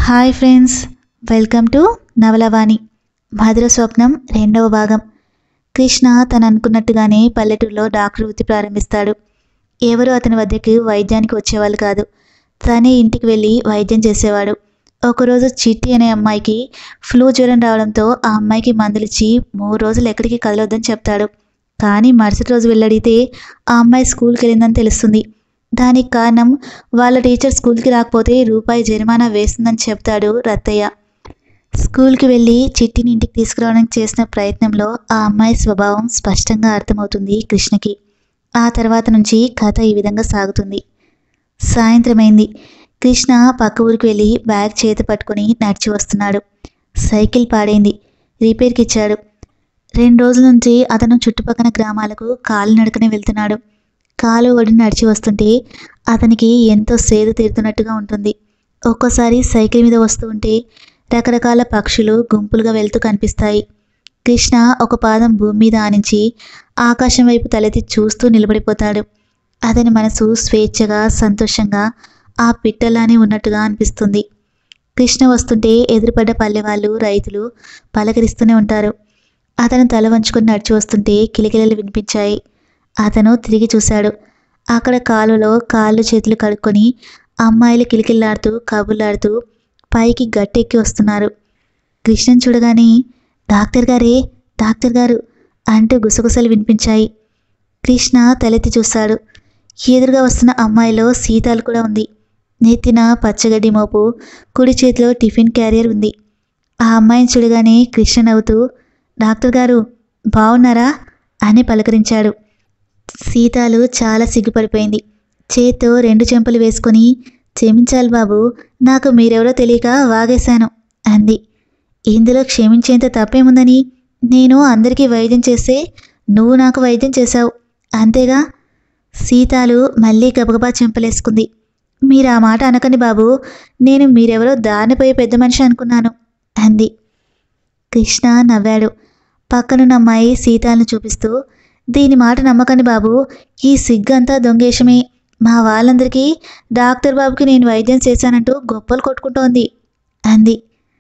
hi friends welcome to Navalavani Madhura Swapnam రెండవ భాగం కృష్ణ తను అనుకున్నట్టుగానే పల్లెటూరులో డాక్టర్ వృత్తి ప్రారంభిస్తాడు ఎవరు అతని వద్దకు వైద్యానికి వచ్చేవాళ్ళు కాదు తనే ఇంటికి వెళ్ళి వైద్యం చేసేవాడు ఒకరోజు చిట్టి అనే అమ్మాయికి ఫ్లూ జ్వరం రావడంతో ఆ అమ్మాయికి మందులిచ్చి మూడు రోజులు ఎక్కడికి కదలొద్దని చెప్తాడు కానీ మరుసటి రోజు వెళ్ళడిగితే ఆ అమ్మాయి స్కూల్కి వెళ్ళిందని తెలుస్తుంది దానికి కారణం వాళ్ళ టీచర్ స్కూల్కి రాకపోతే రూపాయి జరిమానా వేస్తుందని చెప్తాడు రత్తయ్య స్కూల్కి వెళ్ళి చిట్టిని ఇంటికి తీసుకురావడానికి చేసిన ప్రయత్నంలో ఆ అమ్మాయి స్వభావం స్పష్టంగా అర్థమవుతుంది కృష్ణకి ఆ తర్వాత నుంచి కథ ఈ విధంగా సాగుతుంది సాయంత్రమైంది కృష్ణ పక్క ఊరికి వెళ్ళి బ్యాగ్ చేతి పట్టుకుని నడిచి వస్తున్నాడు సైకిల్ పాడైంది రిపేర్కి ఇచ్చాడు రెండు రోజుల నుంచి అతను చుట్టుపక్కల గ్రామాలకు కాలినడకనే వెళ్తున్నాడు కాలు ఒడి నడిచి వస్తుంటే అతనికి ఎంతో సేద తీరుతున్నట్టుగా ఉంటుంది ఒక్కోసారి సైకిల్ మీద వస్తూ ఉంటే రకరకాల పక్షులు గుంపులుగా వెళ్తూ కనిపిస్తాయి కృష్ణ ఒక పాదం భూమి మీద ఆనించి ఆకాశం వైపు తలెత్తి చూస్తూ నిలబడిపోతాడు అతని మనసు స్వేచ్ఛగా సంతోషంగా ఆ పిట్టలానే ఉన్నట్టుగా అనిపిస్తుంది కృష్ణ వస్తుంటే ఎదురుపడ్డ పల్లెవాళ్ళు రైతులు పలకరిస్తూనే ఉంటారు అతను తల వంచుకొని నడిచి వస్తుంటే కిలకిలలు వినిపించాయి అతను తిరిగి చూశాడు అక్కడ కాలువలో కాళ్ళు చేతులు కడుక్కొని అమ్మాయిలు కిలికిల్లాడుతూ కబుర్లాడుతూ పైకి గట్టెక్కి వస్తున్నారు కృష్ణన్ చూడగానే డాక్టర్ గారే డాక్టర్ గారు అంటూ గుసగుసలు వినిపించాయి కృష్ణ తలెత్తి చూశాడు ఎదురుగా వస్తున్న అమ్మాయిలో సీతాలు కూడా ఉంది నెత్తిన పచ్చగడ్డి మోపు కుడి చేతిలో టిఫిన్ క్యారియర్ ఉంది ఆ అమ్మాయిని చూడగానే కృష్ణ నవ్వుతూ డాక్టర్ గారు బాగున్నారా అని పలకరించాడు సీతాలు చాలా సిగ్గుపడిపోయింది చేత్తో రెండు చెంపలు వేసుకొని క్షమించాలి బాబు నాకు మీరెవరో తెలియక వాగేశాను అంది ఇందులో క్షమించేంత తప్పేముందని నేను అందరికీ వైద్యం చేస్తే నువ్వు నాకు వైద్యం చేశావు అంతేగా సీతాలు మళ్ళీ గబగబా చెంపలేసుకుంది మీరు ఆ మాట అనకండి బాబు నేను మీరెవరో దారిపోయే పెద్ద మనిషి అనుకున్నాను అంది కృష్ణ నవ్వాడు పక్కనున్న అమ్మాయి సీతాలను చూపిస్తూ దీని మాట నమ్మకండి బాబు ఈ సిగ్గంతా దొంగేషమే మా వాళ్ళందరికీ డాక్టర్ బాబుకి నేను వైద్యం చేశానంటూ గొప్పలు కొట్టుకుంటోంది అంది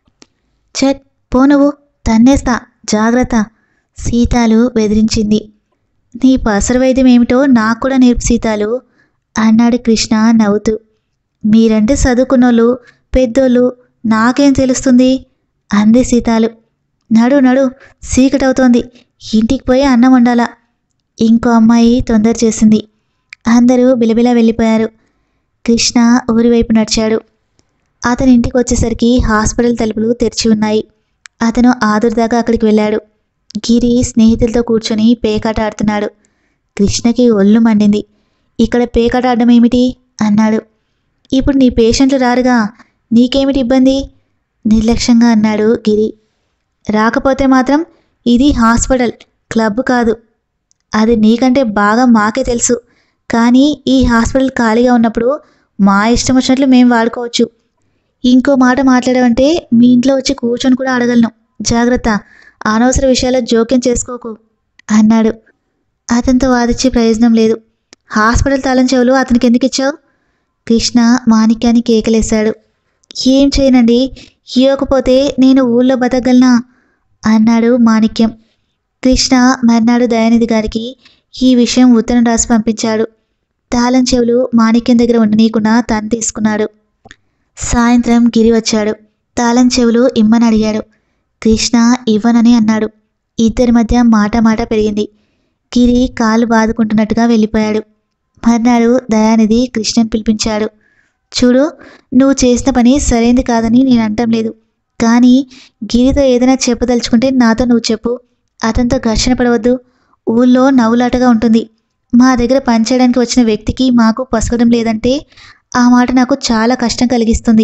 చెట్ పో నువ్వు తన్నేస్తా జాగ్రత్త సీతాలు బెదిరించింది నీ పసరు వైద్యం ఏమిటో నాకు కూడా నేర్పు సీతాలు అన్నాడు కృష్ణ నవ్వుతూ మీరంటే చదువుకున్నోళ్ళు పెద్దోళ్ళు నాకేం తెలుస్తుంది అంది సీతాలు నడు నడు చీకటవుతోంది ఇంటికి పోయి అన్నం వండాలా ఇంకో అమ్మాయి తొందర చేసింది అందరూ బిలబిలా వెళ్ళిపోయారు కృష్ణ ఊరి వైపు నడిచాడు అతని ఇంటికి వచ్చేసరికి హాస్పిటల్ తలుపులు తెరిచి ఉన్నాయి అతను ఆదుర్దాగా అక్కడికి వెళ్ళాడు గిరి స్నేహితులతో కూర్చొని పేకాట ఆడుతున్నాడు కృష్ణకి ఒళ్ళు మండింది ఇక్కడ పేకాట ఆడడం ఏమిటి అన్నాడు ఇప్పుడు నీ పేషెంట్లు రారుగా నీకేమిటి ఇబ్బంది నిర్లక్ష్యంగా అన్నాడు గిరి రాకపోతే మాత్రం ఇది హాస్పిటల్ క్లబ్ కాదు అది నీకంటే బాగా మాకే తెలుసు కానీ ఈ హాస్పిటల్ ఖాళీగా ఉన్నప్పుడు మా ఇష్టం వచ్చినట్లు మేము వాడుకోవచ్చు ఇంకో మాట మాట్లాడావంటే మీ ఇంట్లో వచ్చి కూర్చొని కూడా అడగలను జాగ్రత్త అనవసర విషయాల్లో జోక్యం చేసుకోకు అన్నాడు అతనితో వాదించే ప్రయోజనం లేదు హాస్పిటల్ తాళం చెవులు అతనికి ఎందుకు ఇచ్చావు కృష్ణ మాణిక్యాన్ని కేకలేశాడు ఏం చేయనండి ఇవ్వకపోతే నేను ఊళ్ళో బతకగలనా అన్నాడు మాణిక్యం కృష్ణ మర్నాడు దయానిధి గారికి ఈ విషయం ఉత్తరం రాసి పంపించాడు తాళం చెవులు మాణిక్యం దగ్గర ఉండనీయకుండా తను తీసుకున్నాడు సాయంత్రం గిరి వచ్చాడు తాళం చెవులు ఇమ్మని అడిగాడు కృష్ణ ఇవ్వనని అన్నాడు ఇద్దరి మధ్య మాట మాట పెరిగింది గిరి కాలు బాదుకుంటున్నట్టుగా వెళ్ళిపోయాడు మర్నాడు దయానిధి కృష్ణని పిలిపించాడు చూడు నువ్వు చేసిన పని సరైంది కాదని నేను అంటం లేదు కానీ గిరితో ఏదైనా చెప్పదలుచుకుంటే నాతో నువ్వు చెప్పు అతనితో ఘర్షణ పడవద్దు ఊళ్ళో నవ్వులాటగా ఉంటుంది మా దగ్గర పనిచేయడానికి వచ్చిన వ్యక్తికి మాకు పసగడం లేదంటే ఆ మాట నాకు చాలా కష్టం కలిగిస్తుంది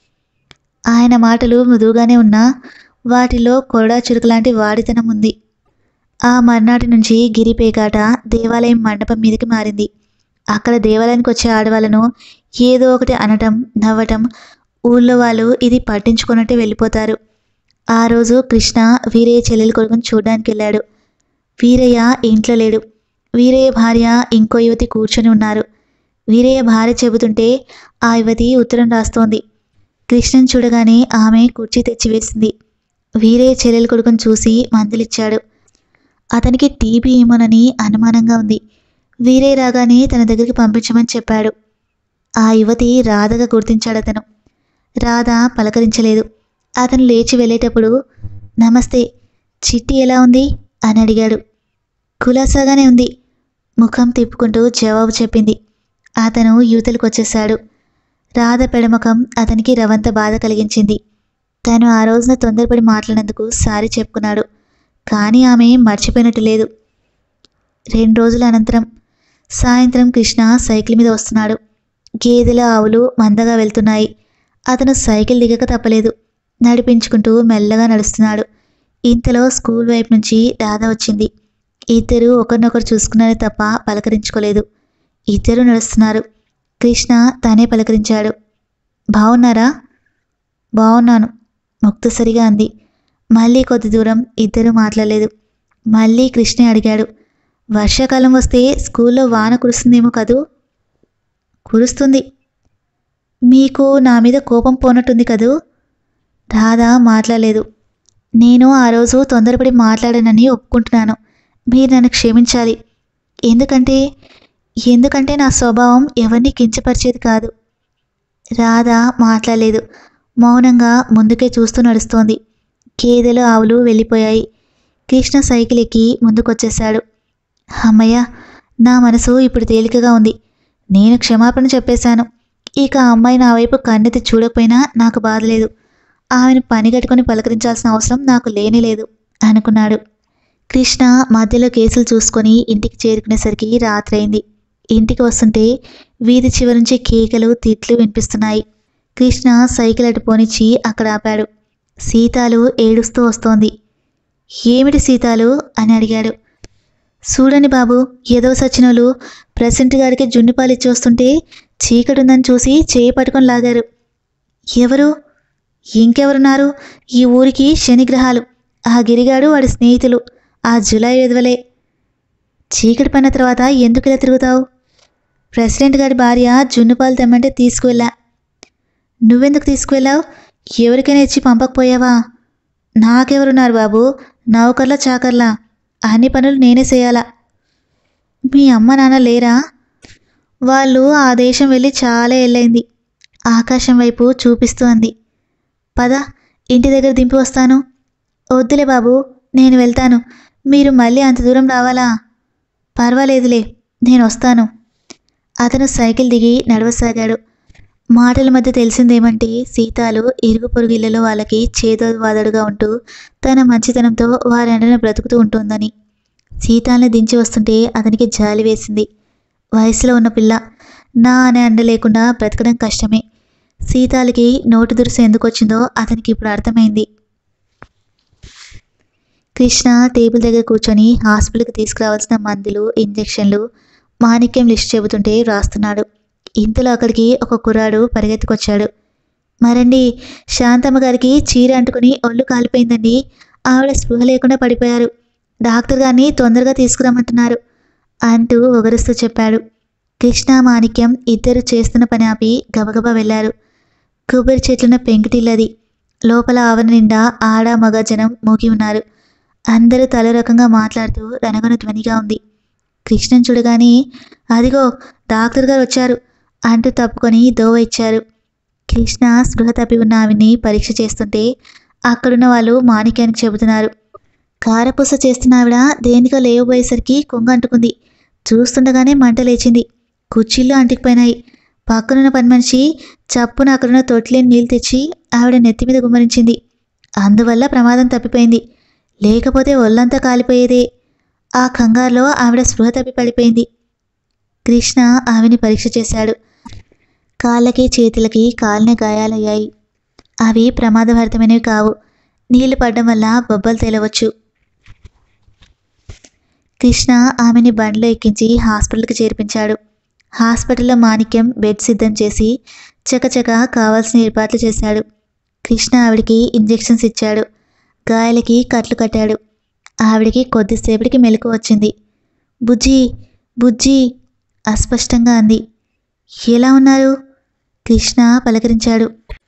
ఆయన మాటలు మృదువుగానే ఉన్నా వాటిలో కొరడా చురుకు లాంటి వాడితనం ఉంది ఆ మర్నాటి నుంచి గిరిపేకాట దేవాలయం మండపం మీదకి మారింది అక్కడ దేవాలయానికి వచ్చే ఆడవాళ్ళను ఏదో ఒకటి అనటం నవ్వటం ఊళ్ళో వాళ్ళు ఇది పట్టించుకున్నట్టే వెళ్ళిపోతారు ఆ రోజు కృష్ణ వీరయ్య చెల్లెలి కొడుకుని చూడడానికి వెళ్ళాడు వీరయ్య ఇంట్లో లేడు వీరయ్య భార్య ఇంకో యువతి కూర్చొని ఉన్నారు వీరయ్య భార్య చెబుతుంటే ఆ యువతి ఉత్తరం రాస్తోంది కృష్ణను చూడగానే ఆమె కుర్చీ తెచ్చివేసింది వీరే చెల్లెలు కొడుకును చూసి మందులిచ్చాడు అతనికి టీబీ ఏమోనని అనుమానంగా ఉంది వీరే రాగానే తన దగ్గరికి పంపించమని చెప్పాడు ఆ యువతి రాధగా గుర్తించాడు అతను రాధ పలకరించలేదు అతను లేచి వెళ్ళేటప్పుడు నమస్తే చిట్టి ఎలా ఉంది అని అడిగాడు కులాసాగానే ఉంది ముఖం తిప్పుకుంటూ జవాబు చెప్పింది అతను యువతలకు వచ్చేశాడు రాధ పెడముఖం అతనికి రవంత బాధ కలిగించింది తను ఆ రోజున తొందరపడి మాట్లాడినందుకు సారీ చెప్పుకున్నాడు కానీ ఆమె మర్చిపోయినట్టు లేదు రెండు రోజుల అనంతరం సాయంత్రం కృష్ణ సైకిల్ మీద వస్తున్నాడు గేదెల ఆవులు మందగా వెళ్తున్నాయి అతను సైకిల్ దిగక తప్పలేదు నడిపించుకుంటూ మెల్లగా నడుస్తున్నాడు ఇంతలో స్కూల్ వైపు నుంచి రాధ వచ్చింది ఇద్దరు ఒకరినొకరు చూసుకున్నారే తప్ప పలకరించుకోలేదు ఇద్దరు నడుస్తున్నారు కృష్ణ తనే పలకరించాడు బాగున్నారా బాగున్నాను ముక్తసరిగా అంది మళ్ళీ కొద్ది దూరం ఇద్దరు మాట్లాడలేదు మళ్ళీ కృష్ణ అడిగాడు వర్షాకాలం వస్తే స్కూల్లో వాన కురుస్తుందేమో కదూ కురుస్తుంది మీకు నా మీద కోపం పోనట్టుంది కదూ రాధా మాట్లాడలేదు నేను ఆ రోజు తొందరపడి మాట్లాడానని ఒప్పుకుంటున్నాను మీరు నన్ను క్షమించాలి ఎందుకంటే ఎందుకంటే నా స్వభావం ఎవరిని కించపరిచేది కాదు రాధ మాట్లాడలేదు మౌనంగా ముందుకే చూస్తూ నడుస్తోంది గేదెలు ఆవులు వెళ్ళిపోయాయి కృష్ణ సైకిల్ ఎక్కి ముందుకొచ్చేశాడు అమ్మయ్య నా మనసు ఇప్పుడు తేలికగా ఉంది నేను క్షమాపణ చెప్పేశాను ఇక ఆ అమ్మాయి నా వైపు కన్నెత్తి చూడకపోయినా నాకు బాధ లేదు ఆమెను పని కట్టుకొని పలకరించాల్సిన అవసరం నాకు లేనే లేదు అనుకున్నాడు కృష్ణ మధ్యలో కేసులు చూసుకొని ఇంటికి చేరుకునేసరికి రాత్రైంది ఇంటికి వస్తుంటే వీధి చివరి నుంచి కేకలు తిట్లు వినిపిస్తున్నాయి కృష్ణ సైకిల్ అటు పోనిచ్చి అక్కడ ఆపాడు సీతాలు ఏడుస్తూ వస్తోంది ఏమిటి సీతాలు అని అడిగాడు చూడండి బాబు ఏదో సచ్చినోళ్ళు ప్రెసిడెంట్ గారికి జున్నుపాలు ఇచ్చి వస్తుంటే చీకటుందని చూసి చేయి పట్టుకొని లాగారు ఎవరు ఇంకెవరున్నారు ఈ ఊరికి శనిగ్రహాలు ఆ గిరిగాడు వాడి స్నేహితులు ఆ జులై విధవలే చీకటి పడిన తర్వాత ఎందుకు ఇలా తిరుగుతావు ప్రెసిడెంట్ గారి భార్య జున్నుపాలు తెమ్మంటే తీసుకువెళ్ళా నువ్వెందుకు తీసుకువెళ్ళావు ఎవరికైనా ఇచ్చి పంపకపోయావా నాకెవరున్నారు బాబు నౌకర్లా చాకర్లా అన్ని పనులు నేనే చేయాలా మీ అమ్మ నాన్న లేరా వాళ్ళు ఆ దేశం వెళ్ళి చాలా ఏళ్ళైంది ఆకాశం వైపు చూపిస్తూ అంది పద ఇంటి దగ్గర దింపి వస్తాను వద్దులే బాబు నేను వెళ్తాను మీరు మళ్ళీ అంత దూరం రావాలా పర్వాలేదులే నేను వస్తాను అతను సైకిల్ దిగి నడవసాగాడు మాటల మధ్య తెలిసిందేమంటే సీతాలు ఇరుగు పొరుగు ఇళ్లలో వాళ్ళకి చేదోవాదడుగా ఉంటూ తన మంచితనంతో వారెండన బ్రతుకుతూ ఉంటుందని సీతాల్ని దించి వస్తుంటే అతనికి జాలి వేసింది వయసులో ఉన్న పిల్ల నా అనే అండ లేకుండా బ్రతకడం కష్టమే సీతాలకి నోటు దురుసు ఎందుకు వచ్చిందో అతనికి ఇప్పుడు అర్థమైంది కృష్ణ టేబుల్ దగ్గర కూర్చొని హాస్పిటల్కి తీసుకురావాల్సిన మందులు ఇంజెక్షన్లు మాణిక్యం లిస్ట్ చెబుతుంటే రాస్తున్నాడు ఇంతలో అక్కడికి ఒక కుర్రాడు పరిగెత్తుకొచ్చాడు మరండి శాంతమ్మ గారికి చీర అంటుకుని ఒళ్ళు కాలిపోయిందండి ఆవిడ స్పృహ లేకుండా పడిపోయారు డాక్టర్ గారిని తొందరగా తీసుకురమ్మంటున్నారు అంటూ ఒగరుస్తూ చెప్పాడు కృష్ణ మాణిక్యం ఇద్దరు చేస్తున్న పని ఆపి గబగబా వెళ్ళారు కొబ్బరి చెట్లున్న పెంకుటిల్లది లోపల ఆవరణ నిండా ఆడ మగ జనం మూగి ఉన్నారు అందరూ తల రకంగా మాట్లాడుతూ రణగొన ధ్వనిగా ఉంది కృష్ణన్ చూడగానే అదిగో డాక్టర్ గారు వచ్చారు అంటూ తప్పుకొని దోవ ఇచ్చారు కృష్ణ స్పృహ తప్పి ఉన్న ఆవిడ్ని పరీక్ష చేస్తుంటే అక్కడున్న వాళ్ళు మాణిక్యానికి చెబుతున్నారు కారపూస చేస్తున్న ఆవిడ దేనికో లేవబోయేసరికి కొంగ అంటుకుంది చూస్తుండగానే మంట లేచింది కుర్చీల్లో అంటికిపోయినాయి పక్కనున్న పని మనిషి చప్పున అక్కడున్న తొట్లేని నీళ్ళు తెచ్చి ఆవిడ నెత్తి మీద గుమ్మరించింది అందువల్ల ప్రమాదం తప్పిపోయింది లేకపోతే ఒళ్ళంతా కాలిపోయేదే ఆ కంగారులో ఆవిడ స్పృహ తప్పి పడిపోయింది కృష్ణ ఆమెని పరీక్ష చేశాడు కాళ్ళకి చేతులకి కాలిన గాయాలయ్యాయి అవి ప్రమాదభరితమైనవి కావు నీళ్లు పడడం వల్ల బొబ్బలు తేలవచ్చు కృష్ణ ఆమెని బండిలో ఎక్కించి హాస్పిటల్కి చేర్పించాడు హాస్పిటల్లో మాణిక్యం బెడ్ సిద్ధం చేసి చకచక కావాల్సిన ఏర్పాట్లు చేశాడు కృష్ణ ఆవిడికి ఇంజెక్షన్స్ ఇచ్చాడు గాయాలకి కట్లు కట్టాడు ఆవిడికి కొద్దిసేపటికి మెలకు వచ్చింది బుజ్జి బుజ్జి అస్పష్టంగా అంది ఎలా ఉన్నారు కృష్ణ పలకరించాడు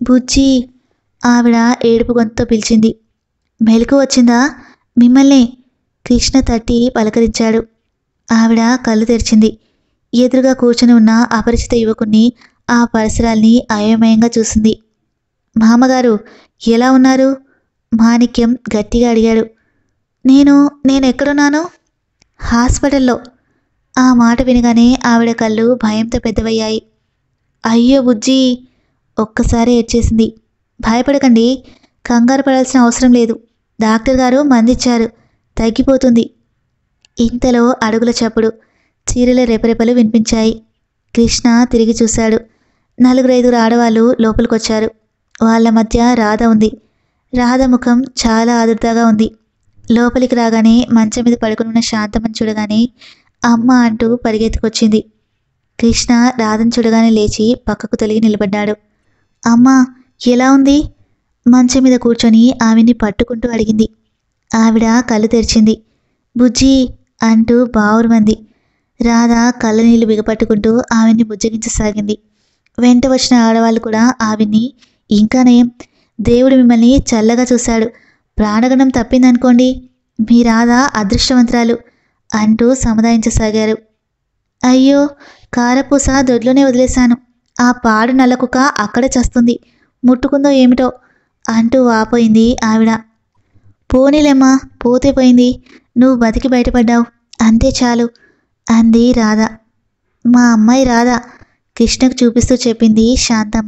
బుజ్జి ఆవిడ ఏడుపు గొంతుతో పిలిచింది మెలకు వచ్చిందా మిమ్మల్ని కృష్ణ తట్టి పలకరించాడు ఆవిడ కళ్ళు తెరిచింది ఎదురుగా కూర్చుని ఉన్న అపరిచిత యువకుణ్ణి ఆ పరిసరాల్ని అయోమయంగా చూసింది మామగారు ఎలా ఉన్నారు మాణిక్యం గట్టిగా అడిగాడు నేను నేను ఎక్కడున్నాను హాస్పిటల్లో ఆ మాట వినగానే ఆవిడ కళ్ళు భయంతో పెద్దవయ్యాయి అయ్యో బుజ్జి ఒక్కసారి ఏడ్చేసింది భయపడకండి కంగారు పడాల్సిన అవసరం లేదు డాక్టర్ గారు మందిచ్చారు తగ్గిపోతుంది ఇంతలో అడుగుల చప్పుడు చీరల రెపరెపలు వినిపించాయి కృష్ణ తిరిగి చూశాడు నలుగురు ఐదుగురు ఆడవాళ్ళు లోపలికొచ్చారు వాళ్ళ మధ్య రాధ ఉంది రాధ ముఖం చాలా ఆదుర్దాగా ఉంది లోపలికి రాగానే మంచం మీద పడుకున్న శాంతమని చూడగానే అమ్మ అంటూ పరిగెత్తుకొచ్చింది కృష్ణ రాధను చూడగానే లేచి పక్కకు తొలగి నిలబడ్డాడు అమ్మా ఎలా ఉంది మంచం మీద కూర్చొని ఆవిడ్ని పట్టుకుంటూ అడిగింది ఆవిడ కళ్ళు తెరిచింది బుజ్జి అంటూ బావురుమంది రాధ కళ్ళ నీళ్లు బిగపట్టుకుంటూ ఆవిడ్ని బుజ్జగించసాగింది వెంట వచ్చిన ఆడవాళ్ళు కూడా ఆవిడ్ని ఇంకా నయం దేవుడు మిమ్మల్ని చల్లగా చూశాడు ప్రాణగణం తప్పిందనుకోండి మీ రాధ అదృష్టవంతురాలు అంటూ సముదాయించసాగారు అయ్యో కారపూస దొడ్లోనే వదిలేశాను ఆ పాడు నల్లకుక అక్కడే చస్తుంది ముట్టుకుందో ఏమిటో అంటూ వాపోయింది ఆవిడ పోనీలేమ్మా పోతే పోయింది నువ్వు బతికి బయటపడ్డావు అంతే చాలు అంది రాధ మా అమ్మాయి రాధ కృష్ణకు చూపిస్తూ చెప్పింది శాంతమ్మ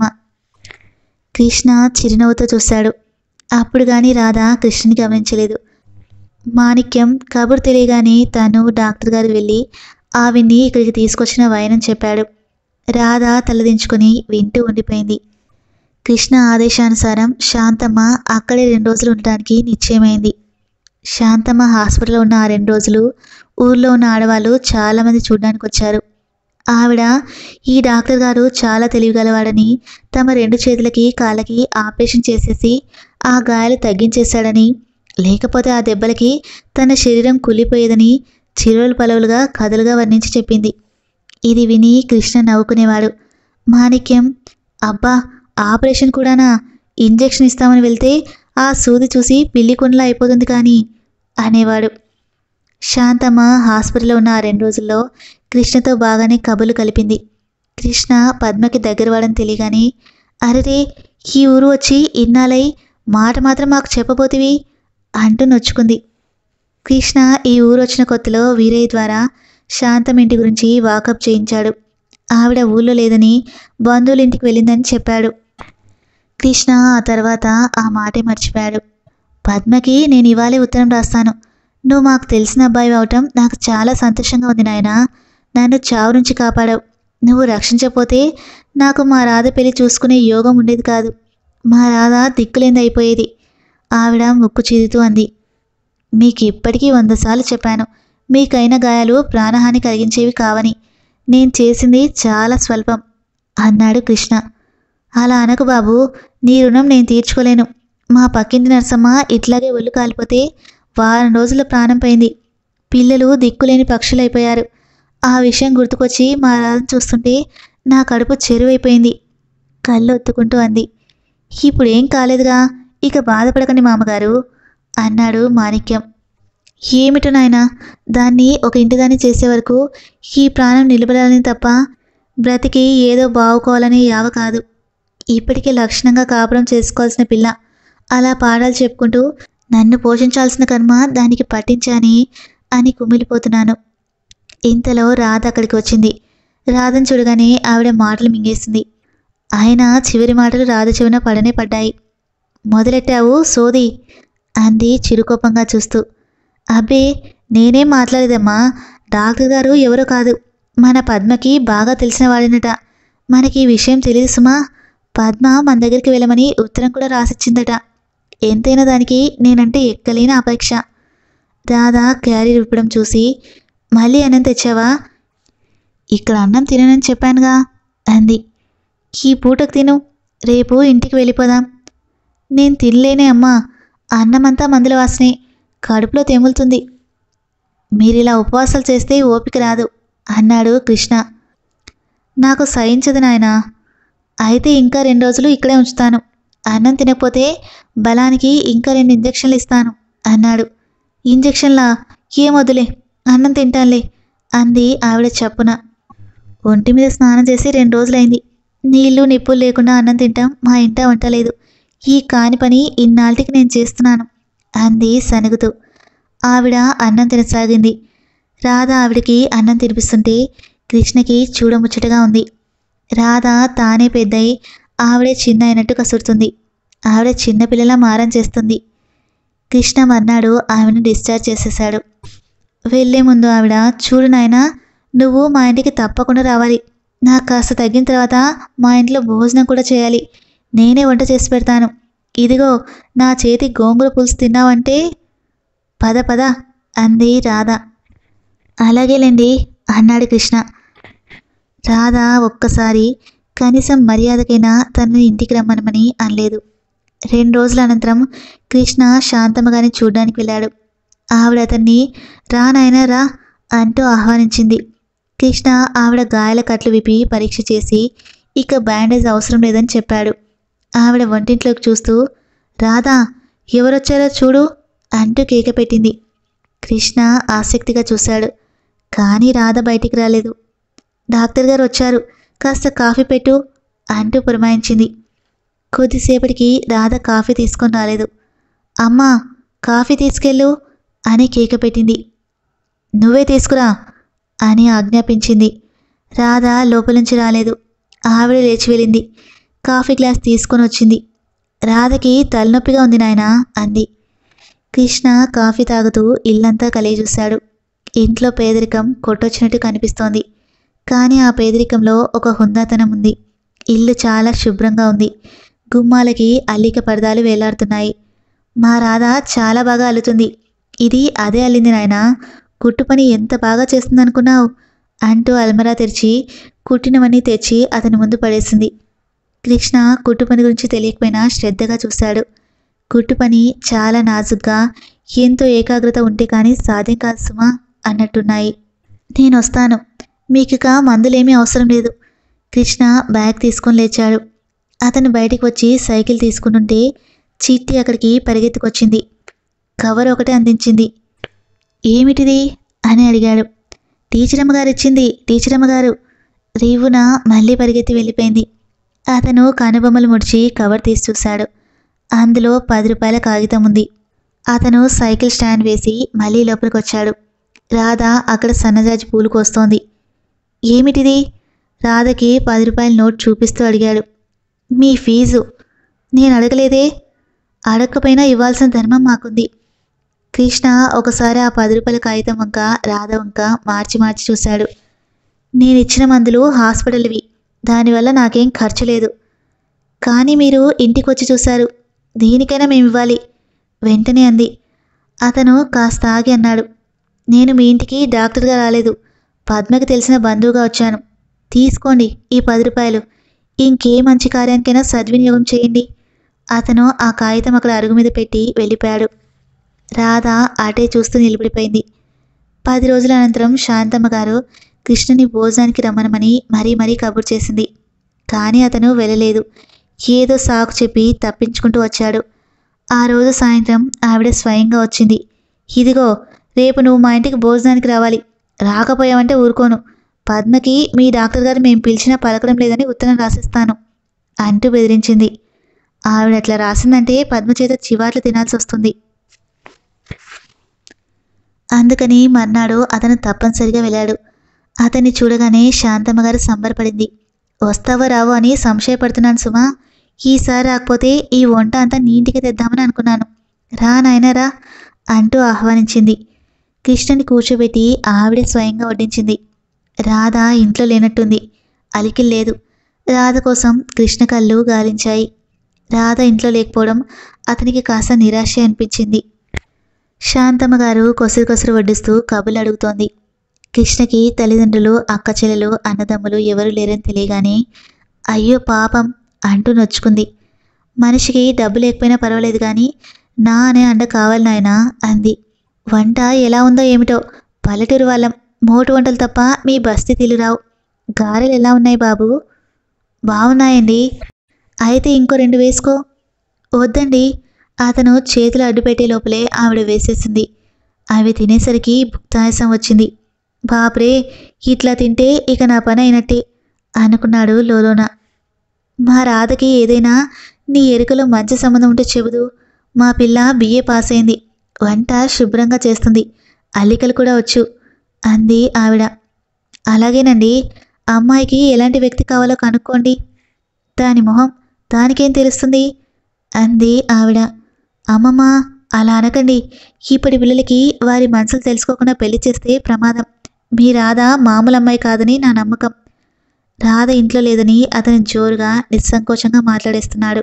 కృష్ణ చిరునవ్వుతో చూశాడు అప్పుడు కానీ రాధ కృష్ణని గమనించలేదు మాణిక్యం కబురు తెలియగానే తను డాక్టర్ గారు వెళ్ళి ఆవిడ్ని ఇక్కడికి తీసుకొచ్చిన వైనం చెప్పాడు రాధ తలదించుకొని వింటూ ఉండిపోయింది కృష్ణ ఆదేశానుసారం శాంతమ్మ అక్కడే రెండు రోజులు ఉండడానికి నిశ్చయమైంది శాంతమ్మ హాస్పిటల్లో ఉన్న ఆ రెండు రోజులు ఊర్లో ఉన్న ఆడవాళ్ళు చాలామంది చూడడానికి వచ్చారు ఆవిడ ఈ డాక్టర్ గారు చాలా తెలివిగలవాడని తమ రెండు చేతులకి కాళ్ళకి ఆపరేషన్ చేసేసి ఆ గాయాలు తగ్గించేశాడని లేకపోతే ఆ దెబ్బలకి తన శరీరం కుళ్ళిపోయేదని చిరులు పలవులుగా కథలుగా వర్ణించి చెప్పింది ఇది విని కృష్ణ నవ్వుకునేవాడు మాణిక్యం అబ్బా ఆపరేషన్ కూడానా ఇంజెక్షన్ ఇస్తామని వెళ్తే ఆ సూది చూసి పిల్లి కొండలా అయిపోతుంది కానీ అనేవాడు శాంతమ్మ హాస్పిటల్లో ఉన్న ఆ రెండు రోజుల్లో కృష్ణతో బాగానే కబుర్లు కలిపింది కృష్ణ పద్మకి దగ్గరవాడని తెలియగానే అరెరే ఈ ఊరు వచ్చి ఇన్నాళ్ళై మాట మాత్రం మాకు చెప్పబోతివి అంటూ నొచ్చుకుంది కృష్ణ ఈ ఊరు వచ్చిన కొత్తలో వీరయ్య ద్వారా శాంతం ఇంటి గురించి వాకప్ చేయించాడు ఆవిడ ఊళ్ళో లేదని బంధువుల ఇంటికి వెళ్ళిందని చెప్పాడు కృష్ణ ఆ తర్వాత ఆ మాటే మర్చిపోయాడు పద్మకి నేను ఇవాళే ఉత్తరం రాస్తాను నువ్వు మాకు తెలిసిన అబ్బాయి అవటం నాకు చాలా సంతోషంగా ఉంది నాయనా నన్ను చావు నుంచి కాపాడావు నువ్వు రక్షించకపోతే నాకు మా రాధ పెళ్లి చూసుకునే యోగం ఉండేది కాదు మా రాధ దిక్కులేంది అయిపోయేది ఆవిడ ముక్కు చీదుతూ అంది మీకు ఇప్పటికీ వంద సార్లు చెప్పాను మీకైన గాయాలు ప్రాణహాని కలిగించేవి కావని నేను చేసింది చాలా స్వల్పం అన్నాడు కృష్ణ అలా అనకు బాబు నీ రుణం నేను తీర్చుకోలేను మా పక్కింటి నరసమ్మ ఇట్లాగే ఒళ్ళు కాలిపోతే వారం రోజుల ప్రాణం పోయింది పిల్లలు దిక్కులేని పక్షులైపోయారు ఆ విషయం గుర్తుకొచ్చి మా రాధను చూస్తుంటే నా కడుపు చెరువైపోయింది కళ్ళు ఒత్తుకుంటూ అంది ఇప్పుడు ఏం కాలేదుగా ఇక బాధపడకండి మామగారు అన్నాడు మాణిక్యం ఏమిటో నాయనా దాన్ని ఒక ఇంటిదాన్ని చేసే వరకు ఈ ప్రాణం నిలబడాలని తప్ప బ్రతికి ఏదో బావుకోవాలని యావ కాదు ఇప్పటికే లక్షణంగా కాపురం చేసుకోవాల్సిన పిల్ల అలా పాఠాలు చెప్పుకుంటూ నన్ను పోషించాల్సిన కర్మ దానికి పట్టించాని అని కుమిలిపోతున్నాను ఇంతలో రాధ అక్కడికి వచ్చింది రాధను చూడగానే ఆవిడ మాటలు మింగేసింది ఆయన చివరి మాటలు రాధ చెవిన పడనే పడ్డాయి మొదలెట్టావు సోది అంది చిరుకోపంగా చూస్తూ అబ్బే నేనేం మాట్లాడేదమ్మా డాక్టర్ గారు ఎవరో కాదు మన పద్మకి బాగా తెలిసిన వాడినట మనకి ఈ విషయం తెలియదు సుమా పద్మ మన దగ్గరికి వెళ్ళమని ఉత్తరం కూడా రాసిచ్చిందట ఎంతైనా దానికి నేనంటే ఎక్కలేని అపేక్ష రాధా క్యారీ విప్పడం చూసి మళ్ళీ అన్నం తెచ్చావా ఇక్కడ అన్నం తిననని చెప్పానుగా అంది ఈ పూటకు తిను రేపు ఇంటికి వెళ్ళిపోదాం నేను తినలేనే అమ్మా అన్నమంతా మందుల వాసనే కడుపులో తెములుతుంది మీరిలా ఉపవాసాలు చేస్తే ఓపిక రాదు అన్నాడు కృష్ణ నాకు సహించదు నాయనా అయితే ఇంకా రెండు రోజులు ఇక్కడే ఉంచుతాను అన్నం తినకపోతే బలానికి ఇంకా రెండు ఇంజక్షన్లు ఇస్తాను అన్నాడు ఇంజక్షన్లా ఏం వదిలే అన్నం తింటానులే అంది ఆవిడ చప్పున ఒంటి మీద స్నానం చేసి రెండు రోజులైంది నీళ్లు నిప్పులు లేకుండా అన్నం తింటాం మా ఇంట వంట లేదు ఈ కాని పని ఇన్నాళ్ళకి నేను చేస్తున్నాను అంది సనుగుతూ ఆవిడ అన్నం తినసాగింది రాధ ఆవిడకి అన్నం తినిపిస్తుంటే కృష్ణకి చూడముచ్చటగా ఉంది రాధ తానే పెద్దయి ఆవిడే చిన్న అయినట్టు కసురుతుంది ఆవిడ చిన్నపిల్లలా మారం చేస్తుంది కృష్ణ మర్నాడు ఆమెను డిశ్చార్జ్ చేసేశాడు వెళ్ళే ముందు ఆవిడ చూడు నాయనా నువ్వు మా ఇంటికి తప్పకుండా రావాలి నాకు కాస్త తగ్గిన తర్వాత మా ఇంట్లో భోజనం కూడా చేయాలి నేనే వంట చేసి పెడతాను ఇదిగో నా చేతి గోంగూర పులుసు తిన్నావంటే పద పద అంది రాధ అలాగేలేండి అన్నాడు కృష్ణ రాధ ఒక్కసారి కనీసం మర్యాదకైనా తనని ఇంటికి రమ్మనమని అనలేదు రెండు రోజుల అనంతరం కృష్ణ శాంతమ్మగాని చూడ్డానికి వెళ్ళాడు ఆవిడ అతన్ని రా నాయనా రా అంటూ ఆహ్వానించింది కృష్ణ ఆవిడ గాయాల కట్లు విప్పి పరీక్ష చేసి ఇక బ్యాండేజ్ అవసరం లేదని చెప్పాడు ఆవిడ వంటింట్లోకి చూస్తూ రాధా ఎవరొచ్చారో చూడు అంటూ కేక పెట్టింది కృష్ణ ఆసక్తిగా చూశాడు కానీ రాధ బయటికి రాలేదు డాక్టర్ గారు వచ్చారు కాస్త కాఫీ పెట్టు అంటూ పురమాయించింది కొద్దిసేపటికి రాధ కాఫీ తీసుకొని రాలేదు అమ్మా కాఫీ తీసుకెళ్ళు అని కేక పెట్టింది నువ్వే తీసుకురా అని ఆజ్ఞాపించింది రాధ లోపల నుంచి రాలేదు ఆవిడ లేచి వెళ్ళింది కాఫీ గ్లాస్ తీసుకొని వచ్చింది రాధకి తలనొప్పిగా ఉంది నాయనా అంది కృష్ణ కాఫీ తాగుతూ ఇల్లంతా కలిగి చూశాడు ఇంట్లో పేదరికం కొట్టొచ్చినట్టు కనిపిస్తోంది కానీ ఆ పేదరికంలో ఒక హుందాతనం ఉంది ఇల్లు చాలా శుభ్రంగా ఉంది గుమ్మాలకి అల్లిక పరదాలు వేలాడుతున్నాయి మా రాధ చాలా బాగా అల్లుతుంది ఇది అదే అల్లింది నాయనా కుట్టు పని ఎంత బాగా చేస్తుందనుకున్నావు అంటూ అల్మరా తెరిచి కుట్టినవన్నీ తెచ్చి అతని ముందు పడేసింది కృష్ణ కుట్టు పని గురించి తెలియకపోయినా శ్రద్ధగా చూశాడు కుట్టు పని చాలా నాజుగ్గా ఎంతో ఏకాగ్రత ఉంటే కానీ సాధ్యం కాదు సుమా అన్నట్టున్నాయి నేను వస్తాను మీకిక మందులేమీ అవసరం లేదు కృష్ణ బ్యాగ్ తీసుకొని లేచాడు అతను బయటికి వచ్చి సైకిల్ తీసుకుంటుంటే చీట్టి అక్కడికి పరిగెత్తుకొచ్చింది కవర్ ఒకటే అందించింది ఏమిటిది అని అడిగాడు టీచర్ అమ్మగారు ఇచ్చింది టీచర్ అమ్మగారు రీవున మళ్ళీ పరిగెత్తి వెళ్ళిపోయింది అతను కనుబొమ్మలు ముడిచి కవర్ తీసి చూశాడు అందులో పది రూపాయల కాగితం ఉంది అతను సైకిల్ స్టాండ్ వేసి మళ్ళీ లోపలికి వచ్చాడు రాధ అక్కడ సన్నజాజి పూలు కోస్తోంది ఏమిటిది రాధకి పది రూపాయల నోట్ చూపిస్తూ అడిగాడు మీ ఫీజు నేను అడగలేదే అడగకపోయినా ఇవ్వాల్సిన ధర్మం మాకుంది కృష్ణ ఒకసారి ఆ పది రూపాయల కాగితం వంక రాధ వంక మార్చి మార్చి చూశాడు నేను ఇచ్చిన మందులు హాస్పిటల్వి దానివల్ల నాకేం ఖర్చు లేదు కానీ మీరు ఇంటికి వచ్చి చూశారు దీనికైనా మేము ఇవ్వాలి వెంటనే అంది అతను కాస్త ఆగి అన్నాడు నేను మీ ఇంటికి డాక్టర్గా రాలేదు పద్మకి తెలిసిన బంధువుగా వచ్చాను తీసుకోండి ఈ పది రూపాయలు ఇంకే మంచి కార్యానికైనా సద్వినియోగం చేయండి అతను ఆ కాగితం అక్కడ అరుగు మీద పెట్టి వెళ్ళిపోయాడు రాధ అటే చూస్తూ నిలబడిపోయింది పది రోజుల అనంతరం శాంతమ్మ గారు కృష్ణని భోజనానికి రమ్మనమని మరీ మరీ కబురు చేసింది కానీ అతను వెళ్ళలేదు ఏదో సాకు చెప్పి తప్పించుకుంటూ వచ్చాడు ఆ రోజు సాయంత్రం ఆవిడ స్వయంగా వచ్చింది ఇదిగో రేపు నువ్వు మా ఇంటికి భోజనానికి రావాలి రాకపోయావంటే ఊరుకోను పద్మకి మీ డాక్టర్ గారు మేము పిలిచినా పలకడం లేదని ఉత్తరం రాసిస్తాను అంటూ బెదిరించింది ఆవిడ అట్లా రాసిందంటే పద్మ చేత చివాట్లు తినాల్సి వస్తుంది అందుకని మర్నాడు అతను తప్పనిసరిగా వెళ్ళాడు అతన్ని చూడగానే శాంతమ్మ గారు సంబరపడింది వస్తావో రావో అని సంశయపడుతున్నాను సుమా ఈసారి రాకపోతే ఈ వంట అంతా నీ ఇంటికి తెద్దామని అనుకున్నాను రా నాయనా రా అంటూ ఆహ్వానించింది కృష్ణని కూర్చోబెట్టి ఆవిడే స్వయంగా వడ్డించింది రాధ ఇంట్లో లేనట్టుంది అలికిల్ లేదు రాధ కోసం కృష్ణ కళ్ళు గాలించాయి రాధ ఇంట్లో లేకపోవడం అతనికి కాస్త నిరాశ అనిపించింది శాంతమ్మ గారు కొసరు కొసరు వడ్డిస్తూ కబులు అడుగుతోంది కృష్ణకి తల్లిదండ్రులు అక్క చెల్లెలు అన్నదమ్ములు ఎవరు లేరని తెలియగానే అయ్యో పాపం అంటూ నొచ్చుకుంది మనిషికి డబ్బు లేకపోయినా పర్వాలేదు కానీ నా అనే అండ కావాలి నాయనా అంది వంట ఎలా ఉందో ఏమిటో పల్లెటూరు వాళ్ళం మోటు వంటలు తప్ప మీ బస్తీ రావు గారెలు ఎలా ఉన్నాయి బాబు బాగున్నాయండి అయితే ఇంకో రెండు వేసుకో వద్దండి అతను చేతులు అడ్డుపెట్టే లోపలే ఆవిడ వేసేసింది అవి తినేసరికి భుక్తాయసం వచ్చింది బాప్రే ఇట్లా తింటే ఇక నా పని అయినట్టే అనుకున్నాడు లోలోన మా రాధకి ఏదైనా నీ ఎరుకలో మంచి సంబంధం ఉంటే చెబుదు మా పిల్ల బిఏ పాస్ అయింది వంట శుభ్రంగా చేస్తుంది అల్లికలు కూడా వచ్చు అంది ఆవిడ అలాగేనండి అమ్మాయికి ఎలాంటి వ్యక్తి కావాలో కనుక్కోండి దాని మొహం దానికేం తెలుస్తుంది అంది ఆవిడ అమ్మమ్మ అలా అనకండి ఇప్పటి పిల్లలకి వారి మనసులు తెలుసుకోకుండా పెళ్లి చేస్తే ప్రమాదం మీ రాధ మామూలు అమ్మాయి కాదని నా నమ్మకం రాధ ఇంట్లో లేదని అతను జోరుగా నిస్సంకోచంగా మాట్లాడేస్తున్నాడు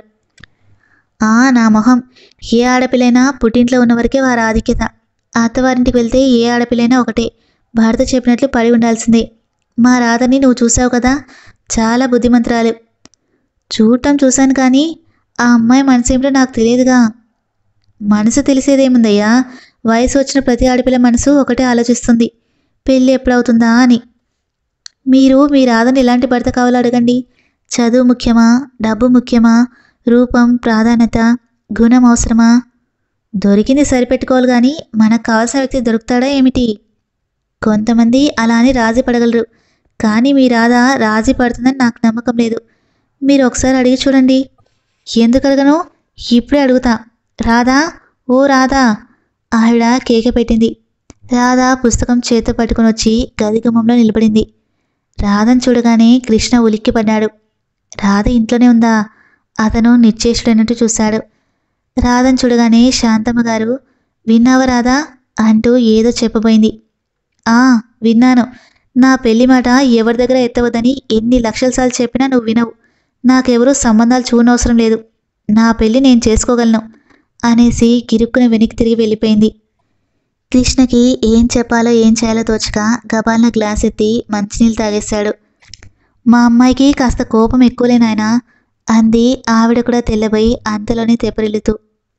ఆ నా మొహం ఏ ఆడపిల్లైనా పుట్టింట్లో ఉన్నవరకే వారి ఆధిక్యత అత్తవారింటికి వెళ్తే ఏ ఆడపిల్లైనా ఒకటే భర్త చెప్పినట్లు పడి ఉండాల్సిందే మా రాధని నువ్వు చూసావు కదా చాలా బుద్ధిమంతురాలు చూడటం చూశాను కానీ ఆ అమ్మాయి మనసేమిటో నాకు తెలియదుగా మనసు తెలిసేదేముందయ్యా వయసు వచ్చిన ప్రతి ఆడపిల్ల మనసు ఒకటే ఆలోచిస్తుంది పెళ్ళి ఎప్పుడవుతుందా అని మీరు మీ రాధని ఎలాంటి భర్త కావాలో అడగండి చదువు ముఖ్యమా డబ్బు ముఖ్యమా రూపం ప్రాధాన్యత గుణం అవసరమా దొరికింది సరిపెట్టుకోవాలి కానీ మనకు కావాల్సిన వ్యక్తి దొరుకుతాడా ఏమిటి కొంతమంది అలా అని రాజీ పడగలరు కానీ మీ రాధ రాజీ పడుతుందని నాకు నమ్మకం లేదు మీరు ఒకసారి అడిగి చూడండి ఎందుకు అడగను ఇప్పుడే అడుగుతా రాధా ఓ రాధా ఆవిడ కేక పెట్టింది రాధా పుస్తకం చేత పట్టుకొని వచ్చి గది గుమ్మంలో నిలబడింది రాధను చూడగానే కృష్ణ ఉలిక్కిపడ్డాడు రాధ ఇంట్లోనే ఉందా అతను నిశ్చేషుడైనట్టు చూశాడు రాధను చూడగానే శాంతమ్మ గారు విన్నావా రాధా అంటూ ఏదో చెప్పబోయింది ఆ విన్నాను నా పెళ్లి మాట ఎవరి దగ్గర ఎత్తవద్దని ఎన్ని లక్షల సార్లు చెప్పినా నువ్వు వినవు నాకెవరూ సంబంధాలు చూడనవసరం లేదు నా పెళ్లి నేను చేసుకోగలను అనేసి గిరుక్కున వెనక్కి తిరిగి వెళ్ళిపోయింది కృష్ణకి ఏం చెప్పాలో ఏం చేయాలో తోచక గబాల్న గ్లాస్ ఎత్తి మంచినీళ్ళు తాగేశాడు మా అమ్మాయికి కాస్త కోపం ఎక్కువలే నాయనా అంది ఆవిడ కూడా తెల్లబోయి అంతలోనే తెప్పరిల్లుతూ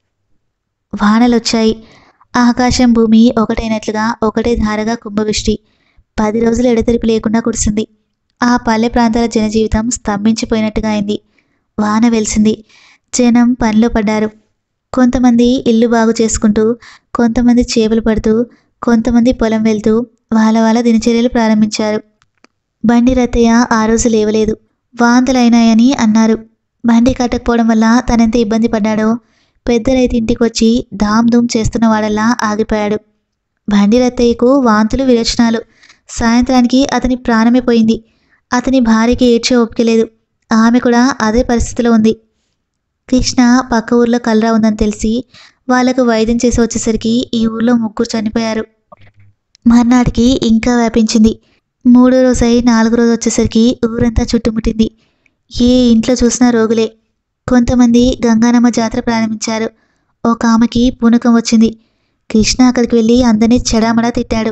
వానలొచ్చాయి ఆకాశం భూమి ఒకటైనట్లుగా ఒకటే ధారగా కుంభవృష్టి పది రోజులు ఎడతెరిపి లేకుండా కురిసింది ఆ పల్లె ప్రాంతాల జనజీవితం స్తంభించిపోయినట్టుగా అయింది వాన వెలిసింది జనం పనిలో పడ్డారు కొంతమంది ఇల్లు బాగు చేసుకుంటూ కొంతమంది చేపలు పడుతూ కొంతమంది పొలం వెళ్తూ వాళ్ళ వాళ్ళ దినచర్యలు ప్రారంభించారు బండి రత్తయ్య ఆ రోజు లేవలేదు వాంతులైనాయని అన్నారు బండి కట్టకపోవడం వల్ల తనెంత ఇబ్బంది పడ్డాడో పెద్ద రైతు ఇంటికి వచ్చి ధామ్ ధూమ్ చేస్తున్న వాడల్లా ఆగిపోయాడు బండి రత్తయ్యకు వాంతులు విరచనాలు సాయంత్రానికి అతని ప్రాణమే పోయింది అతని భార్యకి ఏడ్చే ఓపిక లేదు ఆమె కూడా అదే పరిస్థితిలో ఉంది కృష్ణ పక్క ఊర్లో కలరా ఉందని తెలిసి వాళ్లకు వైద్యం చేసి వచ్చేసరికి ఈ ఊర్లో ముగ్గురు చనిపోయారు మర్నాటికి ఇంకా వ్యాపించింది మూడో రోజై నాలుగో రోజు వచ్చేసరికి ఊరంతా చుట్టుముట్టింది ఏ ఇంట్లో చూసినా రోగులే కొంతమంది గంగానమ్మ జాతర ప్రారంభించారు ఒక ఆమెకి పూనకం వచ్చింది కృష్ణ అక్కడికి వెళ్ళి అందరినీ చెడామడా తిట్టాడు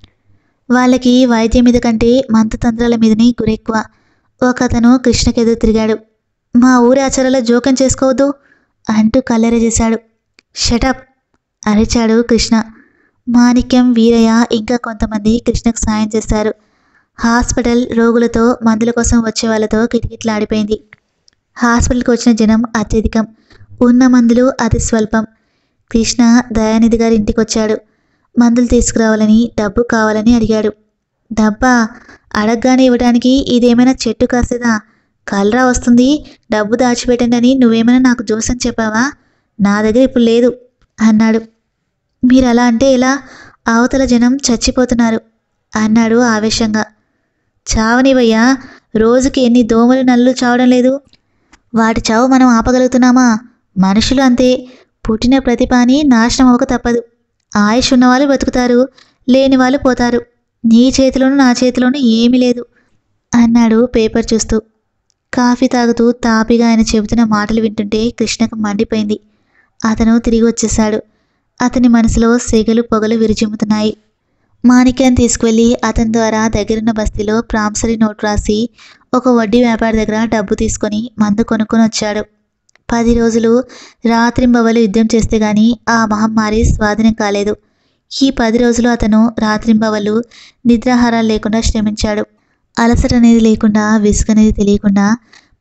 వాళ్ళకి వైద్యం మీద కంటే మంత్రతంత్రాల మీదనే గురెక్కువ ఒక అతను కృష్ణకి ఎదురు తిరిగాడు మా ఊరి ఆచారాల్లో జోక్యం చేసుకోవద్దు అంటూ కల్లెర చేశాడు షటప్ అరిచాడు కృష్ణ మాణిక్యం వీరయ్య ఇంకా కొంతమంది కృష్ణకు సాయం చేశారు హాస్పిటల్ రోగులతో మందుల కోసం వచ్చే వాళ్ళతో కిటకిటలాడిపోయింది హాస్పిటల్కి వచ్చిన జనం అత్యధికం ఉన్న మందులు అతి స్వల్పం కృష్ణ దయానిధి గారి ఇంటికి వచ్చాడు మందులు తీసుకురావాలని డబ్బు కావాలని అడిగాడు డబ్బా అడగగానే ఇవ్వడానికి ఇదేమైనా చెట్టు కాసేదా కలరా వస్తుంది డబ్బు దాచిపెట్టండి అని నువ్వేమైనా నాకు జోసం చెప్పావా నా దగ్గర ఇప్పుడు లేదు అన్నాడు మీరు అలా అంటే ఎలా అవతల జనం చచ్చిపోతున్నారు అన్నాడు ఆవేశంగా చావనివయ్యా రోజుకి ఎన్ని దోమలు నల్లు చావడం లేదు వాటి చావు మనం ఆపగలుగుతున్నామా మనుషులు అంతే పుట్టిన ప్రతిపాని నాశనం అవ్వక తప్పదు ఆయుష్ ఉన్నవాళ్ళు బతుకుతారు లేని వాళ్ళు పోతారు నీ చేతిలోనూ నా చేతిలోనూ ఏమీ లేదు అన్నాడు పేపర్ చూస్తూ కాఫీ తాగుతూ తాపిగా ఆయన చెబుతున్న మాటలు వింటుంటే కృష్ణకు మండిపోయింది అతను తిరిగి వచ్చేశాడు అతని మనసులో సెగలు పొగలు విరుచిమ్ముతున్నాయి మాణిక్యాన్ని తీసుకువెళ్ళి అతని ద్వారా దగ్గరున్న బస్తీలో ప్రాంసరీ నోట్ రాసి ఒక వడ్డీ వ్యాపారి దగ్గర డబ్బు తీసుకొని మందు కొనుక్కొని వచ్చాడు పది రోజులు రాత్రింబవలు యుద్ధం చేస్తే గాని ఆ మహమ్మారి స్వాధీనం కాలేదు ఈ పది రోజులు అతను రాత్రింబవలు నిద్రాహారాలు లేకుండా శ్రమించాడు అలసట అనేది లేకుండా విసుగు అనేది తెలియకుండా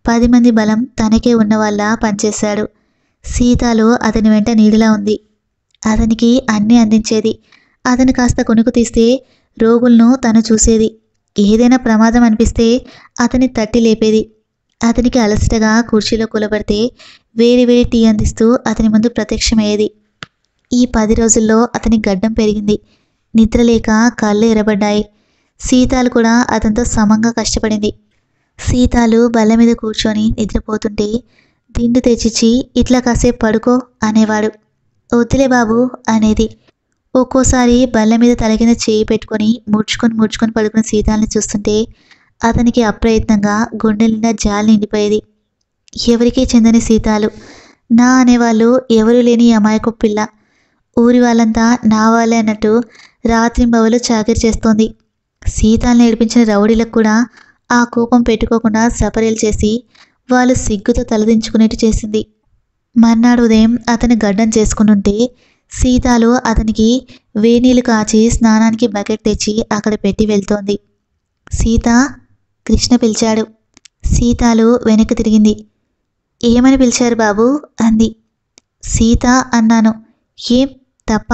పది మంది బలం తనకే ఉన్న వాళ్ళ పనిచేశాడు సీతాలో అతని వెంట నీడిలా ఉంది అతనికి అన్నీ అందించేది అతను కాస్త కొనుకు తీస్తే రోగులను తను చూసేది ఏదైనా ప్రమాదం అనిపిస్తే అతని తట్టి లేపేది అతనికి అలసటగా కుర్చీలో కూలబడితే వేడి వేడి టీ అందిస్తూ అతని ముందు ప్రత్యక్షమయ్యేది ఈ పది రోజుల్లో అతని గడ్డం పెరిగింది నిద్రలేక కళ్ళు ఎరబడ్డాయి సీతాలు కూడా అతనితో సమంగా కష్టపడింది సీతాలు బల్ల మీద కూర్చొని నిద్రపోతుంటే దిండు తెచ్చిచ్చి ఇట్లా కాసేపు పడుకో అనేవాడు వద్దులే బాబు అనేది ఒక్కోసారి బల్ల మీద తల కింద చేయి పెట్టుకొని ముడుచుకొని ముడుచుకొని పడుకున్న సీతాల్ని చూస్తుంటే అతనికి అప్రయత్నంగా గుండె నిండా జాలి నిండిపోయేది ఎవరికీ చెందని సీతాలు నా అనేవాళ్ళు ఎవరు లేని అమాయకు పిల్ల ఊరి వాళ్ళంతా నా వాళ్ళే అన్నట్టు రాత్రింబవలు చాకరీ చేస్తోంది సీతాల్ని ఏడిపించిన రౌడీలకు కూడా ఆ కోపం పెట్టుకోకుండా సపరేలు చేసి వాళ్ళు సిగ్గుతో తలదించుకునేట్టు చేసింది మర్నాడు ఉదయం అతను గడ్డం చేసుకునుంటే సీతాలు అతనికి వేనీళ్ళు కాచి స్నానానికి బకెట్ తెచ్చి అక్కడ పెట్టి వెళ్తోంది సీత కృష్ణ పిలిచాడు సీతాలు వెనక్కి తిరిగింది ఏమని పిలిచారు బాబు అంది సీత అన్నాను ఏం తప్ప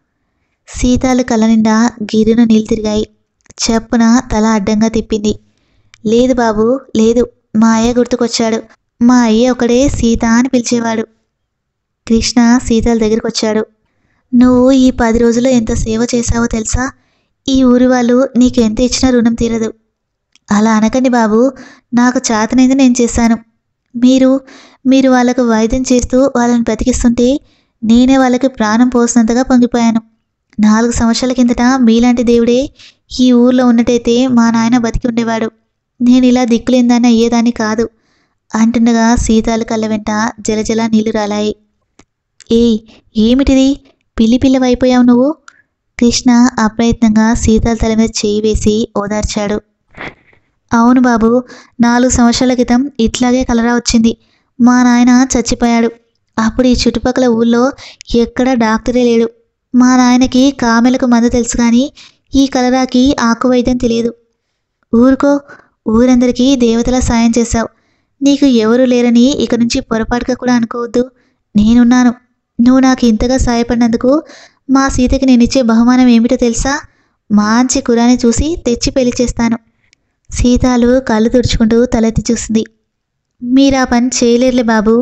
సీతాలు కళ్ళ నిండా గిరిన నీళ్ళు తిరిగాయి చెప్పున తల అడ్డంగా తిప్పింది లేదు బాబు లేదు మా అయ్య గుర్తుకొచ్చాడు మా అయ్య ఒకడే సీత అని పిలిచేవాడు కృష్ణ సీతల దగ్గరికి వచ్చాడు నువ్వు ఈ పది రోజుల్లో ఎంత సేవ చేశావో తెలుసా ఈ ఊరి వాళ్ళు నీకు ఎంత ఇచ్చినా రుణం తీరదు అలా అనకండి బాబు నాకు చేతనైంది నేను చేశాను మీరు మీరు వాళ్ళకు వైద్యం చేస్తూ వాళ్ళని బ్రతికిస్తుంటే నేనే వాళ్ళకి ప్రాణం పోసినంతగా పొంగిపోయాను నాలుగు సంవత్సరాల కిందట మీలాంటి దేవుడే ఈ ఊర్లో ఉన్నట్టయితే మా నాయన బతికి ఉండేవాడు నేను ఇలా దిక్కులేందని అయ్యేదాన్ని కాదు అంటుండగా సీతాలు కళ్ళ వెంట జలజల నీళ్లు రాలాయి ఏయ్ ఏమిటిది పిల్లి పిల్లవైపోయావు నువ్వు కృష్ణ అప్రయత్నంగా సీతాల తల మీద చేయి వేసి ఓదార్చాడు అవును బాబు నాలుగు సంవత్సరాల క్రితం ఇట్లాగే కలరా వచ్చింది మా నాయన చచ్చిపోయాడు అప్పుడు ఈ చుట్టుపక్కల ఊళ్ళో ఎక్కడా డాక్టరే లేడు మా నాయనకి కామెలకు మందు తెలుసు కానీ ఈ కలరాకి ఆకు వైద్యం తెలియదు ఊరుకో ఊరందరికీ దేవతల సాయం చేశావు నీకు ఎవరు లేరని ఇక నుంచి పొరపాటుగా కూడా అనుకోవద్దు నేనున్నాను నువ్వు నాకు ఇంతగా సాయపడినందుకు మా సీతకి నేనిచ్చే బహుమానం ఏమిటో తెలుసా మంచి కురాని చూసి తెచ్చి పెళ్లి చేస్తాను సీతాలు కళ్ళు తుడుచుకుంటూ తలెత్తి చూసింది మీరా పని చేయలేరులే బాబు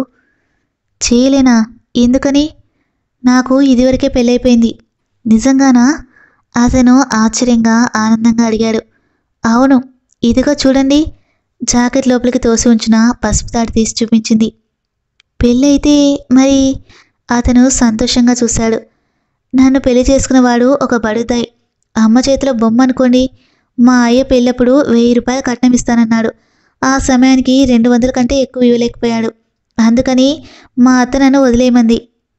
చేయలేనా ఎందుకని నాకు ఇదివరకే పెళ్ళైపోయింది నిజంగానా అతను ఆశ్చర్యంగా ఆనందంగా అడిగాడు అవును ఇదిగో చూడండి జాకెట్ లోపలికి తోసి ఉంచిన పసుపు తాడు తీసి చూపించింది పెళ్ళైతే మరి అతను సంతోషంగా చూశాడు నన్ను పెళ్లి చేసుకున్నవాడు ఒక బడుదాయి అమ్మ చేతిలో బొమ్మ అనుకోండి మా అయ్య పెళ్ళప్పుడు వెయ్యి రూపాయలు కట్నం ఇస్తానన్నాడు ఆ సమయానికి రెండు వందల కంటే ఎక్కువ ఇవ్వలేకపోయాడు అందుకని మా అత్త నన్ను వదిలేయమంది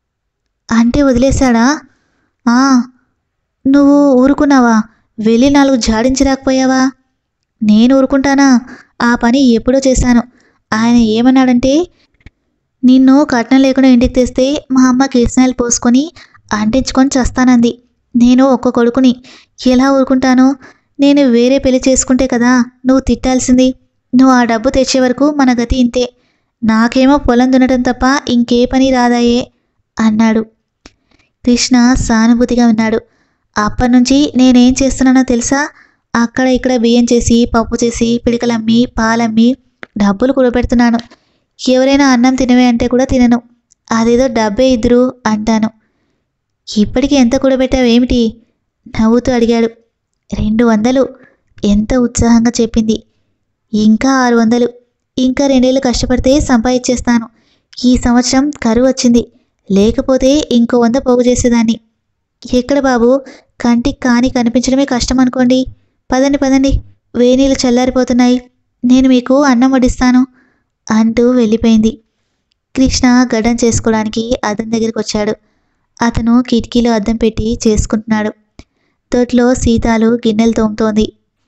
అంటే వదిలేశాడా ఆ నువ్వు ఊరుకున్నావా వెళ్ళి నాలుగు జాడించి రాకపోయావా నేను ఊరుకుంటానా ఆ పని ఎప్పుడో చేశాను ఆయన ఏమన్నాడంటే నిన్ను కట్నం లేకుండా ఇంటికి తెస్తే మా అమ్మ కిరసనాయలు పోసుకొని అంటించుకొని చస్తానంది నేను ఒక్క కొడుకుని ఎలా ఊరుకుంటాను నేను వేరే పెళ్లి చేసుకుంటే కదా నువ్వు తిట్టాల్సింది నువ్వు ఆ డబ్బు తెచ్చే వరకు మన గతి ఇంతే నాకేమో పొలం దున్నటం తప్ప ఇంకే పని రాదాయే అన్నాడు కృష్ణ సానుభూతిగా ఉన్నాడు అప్పటి నుంచి నేనేం చేస్తున్నానో తెలుసా అక్కడ ఇక్కడ బియ్యం చేసి పప్పు చేసి పిడికలమ్మి పాలమ్మి డబ్బులు కూడబెడుతున్నాను ఎవరైనా అన్నం తినవే అంటే కూడా తినను అదేదో డబ్బే ఇద్దరు అంటాను ఇప్పటికి ఎంత కూడబెట్టావేమిటి నవ్వుతూ అడిగాడు రెండు వందలు ఎంత ఉత్సాహంగా చెప్పింది ఇంకా ఆరు వందలు ఇంకా రెండేళ్ళు కష్టపడితే సంపాదించేస్తాను ఈ సంవత్సరం కరువు వచ్చింది లేకపోతే ఇంకో వంద పోగు చేసేదాన్ని ఎక్కడ బాబు కంటికి కాని కనిపించడమే కష్టం అనుకోండి పదండి పదండి వేనీళ్ళు చల్లారిపోతున్నాయి నేను మీకు అన్నం వడ్డిస్తాను అంటూ వెళ్ళిపోయింది కృష్ణ గడ్డం చేసుకోవడానికి అద్దం దగ్గరికి వచ్చాడు అతను కిటికీలో అద్దం పెట్టి చేసుకుంటున్నాడు తొట్లో సీతాలు గిన్నెలు తోముతోంది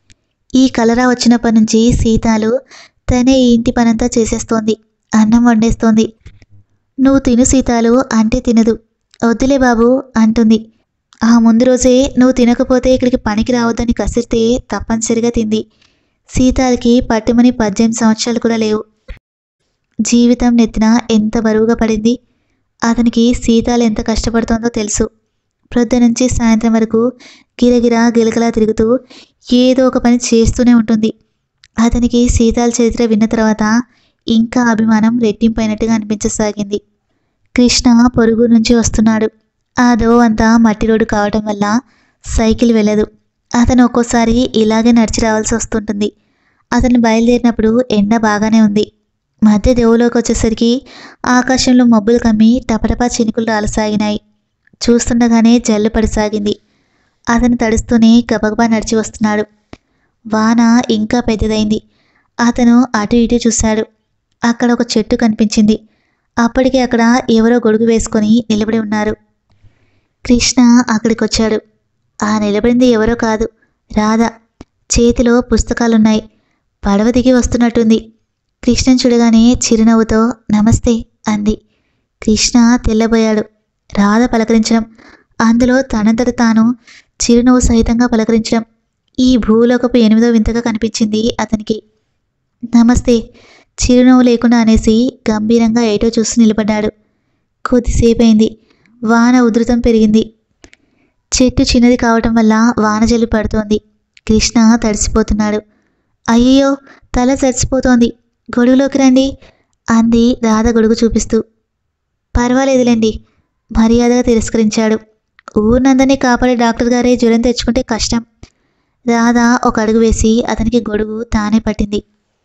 ఈ కలరా వచ్చినప్పటి నుంచి సీతాలు తనే ఈ ఇంటి పనంతా చేసేస్తోంది అన్నం వండేస్తోంది నువ్వు తిను సీతాలు అంటే తినదు వద్దులే బాబు అంటుంది ఆ ముందు రోజే నువ్వు తినకపోతే ఇక్కడికి పనికి రావద్దని కసిరితే తప్పనిసరిగా తింది సీతాలకి పట్టుమని పద్దెనిమిది సంవత్సరాలు కూడా లేవు జీవితం నెత్తిన ఎంత బరువుగా పడింది అతనికి సీతాలు ఎంత కష్టపడుతోందో తెలుసు ప్రొద్దు నుంచి సాయంత్రం వరకు గిరగిరా గిలకలా తిరుగుతూ ఏదో ఒక పని చేస్తూనే ఉంటుంది అతనికి సీతాల చరిత్ర విన్న తర్వాత ఇంకా అభిమానం రెట్టింపైనట్టుగా అనిపించసాగింది కృష్ణ పొరుగు నుంచి వస్తున్నాడు ఆ దో అంతా మట్టి రోడ్డు కావడం వల్ల సైకిల్ వెళ్ళదు అతను ఒక్కోసారి ఇలాగే నడిచి రావాల్సి వస్తుంటుంది అతను బయలుదేరినప్పుడు ఎండ బాగానే ఉంది మధ్య దేవులోకి వచ్చేసరికి ఆకాశంలో మబ్బులు కమ్మి టపటపా చినుకులు రాలసాగినాయి చూస్తుండగానే జల్లు పడిసాగింది అతను తడుస్తూనే గబగబా నడిచి వస్తున్నాడు వాన ఇంకా పెద్దదైంది అతను అటు ఇటు చూశాడు అక్కడ ఒక చెట్టు కనిపించింది అప్పటికే అక్కడ ఎవరో గొడుగు వేసుకొని నిలబడి ఉన్నారు కృష్ణ అక్కడికి వచ్చాడు ఆ నిలబడింది ఎవరో కాదు రాధ చేతిలో పుస్తకాలున్నాయి పడవ దిగి వస్తున్నట్టుంది కృష్ణను చూడగానే చిరునవ్వుతో నమస్తే అంది కృష్ణ తెల్లబోయాడు రాధ పలకరించడం అందులో తనంతట తాను చిరునవ్వు సహితంగా పలకరించడం ఈ భూలోకపు ఎనిమిదో వింతగా కనిపించింది అతనికి నమస్తే చిరునవ్వు లేకుండా అనేసి గంభీరంగా ఏటో చూస్తూ నిలబడ్డాడు కొద్దిసేపైంది వాన ఉధృతం పెరిగింది చెట్టు చిన్నది కావటం వల్ల వాన జల్లు పడుతోంది కృష్ణ తడిసిపోతున్నాడు అయ్యో తల తడిసిపోతోంది గొడుగులోకి రండి అంది రాధ గొడుగు చూపిస్తూ పర్వాలేదులేండి మర్యాదగా తిరస్కరించాడు ఊరినందరినీ కాపాడే డాక్టర్ గారే జ్వరం తెచ్చుకుంటే కష్టం రాధ ఒక అడుగు వేసి అతనికి గొడుగు తానే పట్టింది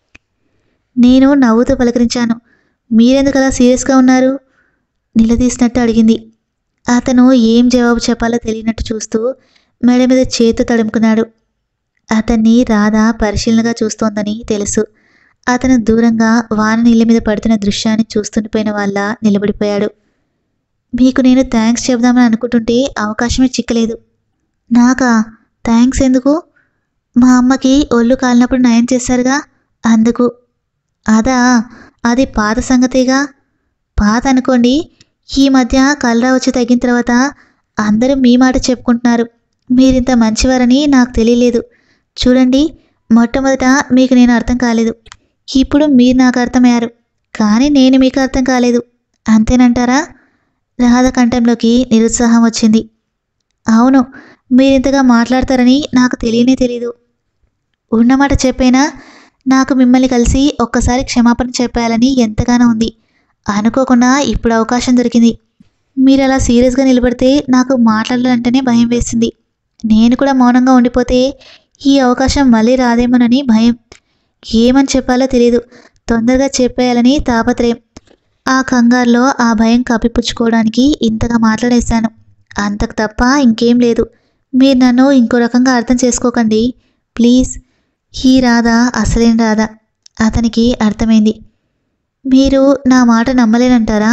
నేను నవ్వుతూ పలకరించాను మీరెందుకు అలా సీరియస్గా ఉన్నారు నిలదీసినట్టు అడిగింది అతను ఏం జవాబు చెప్పాలో తెలియనట్టు చూస్తూ మెడ మీద చేతు తడుముకున్నాడు అతన్ని రాధ పరిశీలనగా చూస్తోందని తెలుసు అతను దూరంగా వాన నీళ్ళ మీద పడుతున్న దృశ్యాన్ని చూస్తుండిపోయిన వాళ్ళ నిలబడిపోయాడు మీకు నేను థ్యాంక్స్ చెబుదామని అనుకుంటుంటే అవకాశమే చిక్కలేదు నాకా థ్యాంక్స్ ఎందుకు మా అమ్మకి ఒళ్ళు కాలినప్పుడు నయం చేశారుగా అందుకు అదా అది పాత సంగతేగా పాత అనుకోండి ఈ మధ్య కలరా వచ్చి తగ్గిన తర్వాత అందరూ మీ మాట చెప్పుకుంటున్నారు మీరింత మంచివారని నాకు తెలియలేదు చూడండి మొట్టమొదట మీకు నేను అర్థం కాలేదు ఇప్పుడు మీరు నాకు అర్థమయ్యారు కానీ నేను మీకు అర్థం కాలేదు అంతేనంటారా రాధ కంఠంలోకి నిరుత్సాహం వచ్చింది అవును మీరింతగా మాట్లాడతారని నాకు తెలియనే తెలీదు ఉన్నమాట చెప్పైనా నాకు మిమ్మల్ని కలిసి ఒక్కసారి క్షమాపణ చెప్పాలని ఎంతగానో ఉంది అనుకోకుండా ఇప్పుడు అవకాశం దొరికింది మీరు అలా సీరియస్గా నిలబడితే నాకు మాట్లాడాలంటేనే భయం వేసింది నేను కూడా మౌనంగా ఉండిపోతే ఈ అవకాశం మళ్ళీ రాదేమోనని భయం ఏమని చెప్పాలో తెలియదు తొందరగా చెప్పేయాలని తాపత్రయం ఆ కంగారులో ఆ భయం కప్పిపుచ్చుకోవడానికి ఇంతగా మాట్లాడేశాను అంతకు తప్ప ఇంకేం లేదు మీరు నన్ను ఇంకో రకంగా అర్థం చేసుకోకండి ప్లీజ్ ఈ రాధ అసలేం రాధ అతనికి అర్థమైంది మీరు నా మాట నమ్మలేనంటారా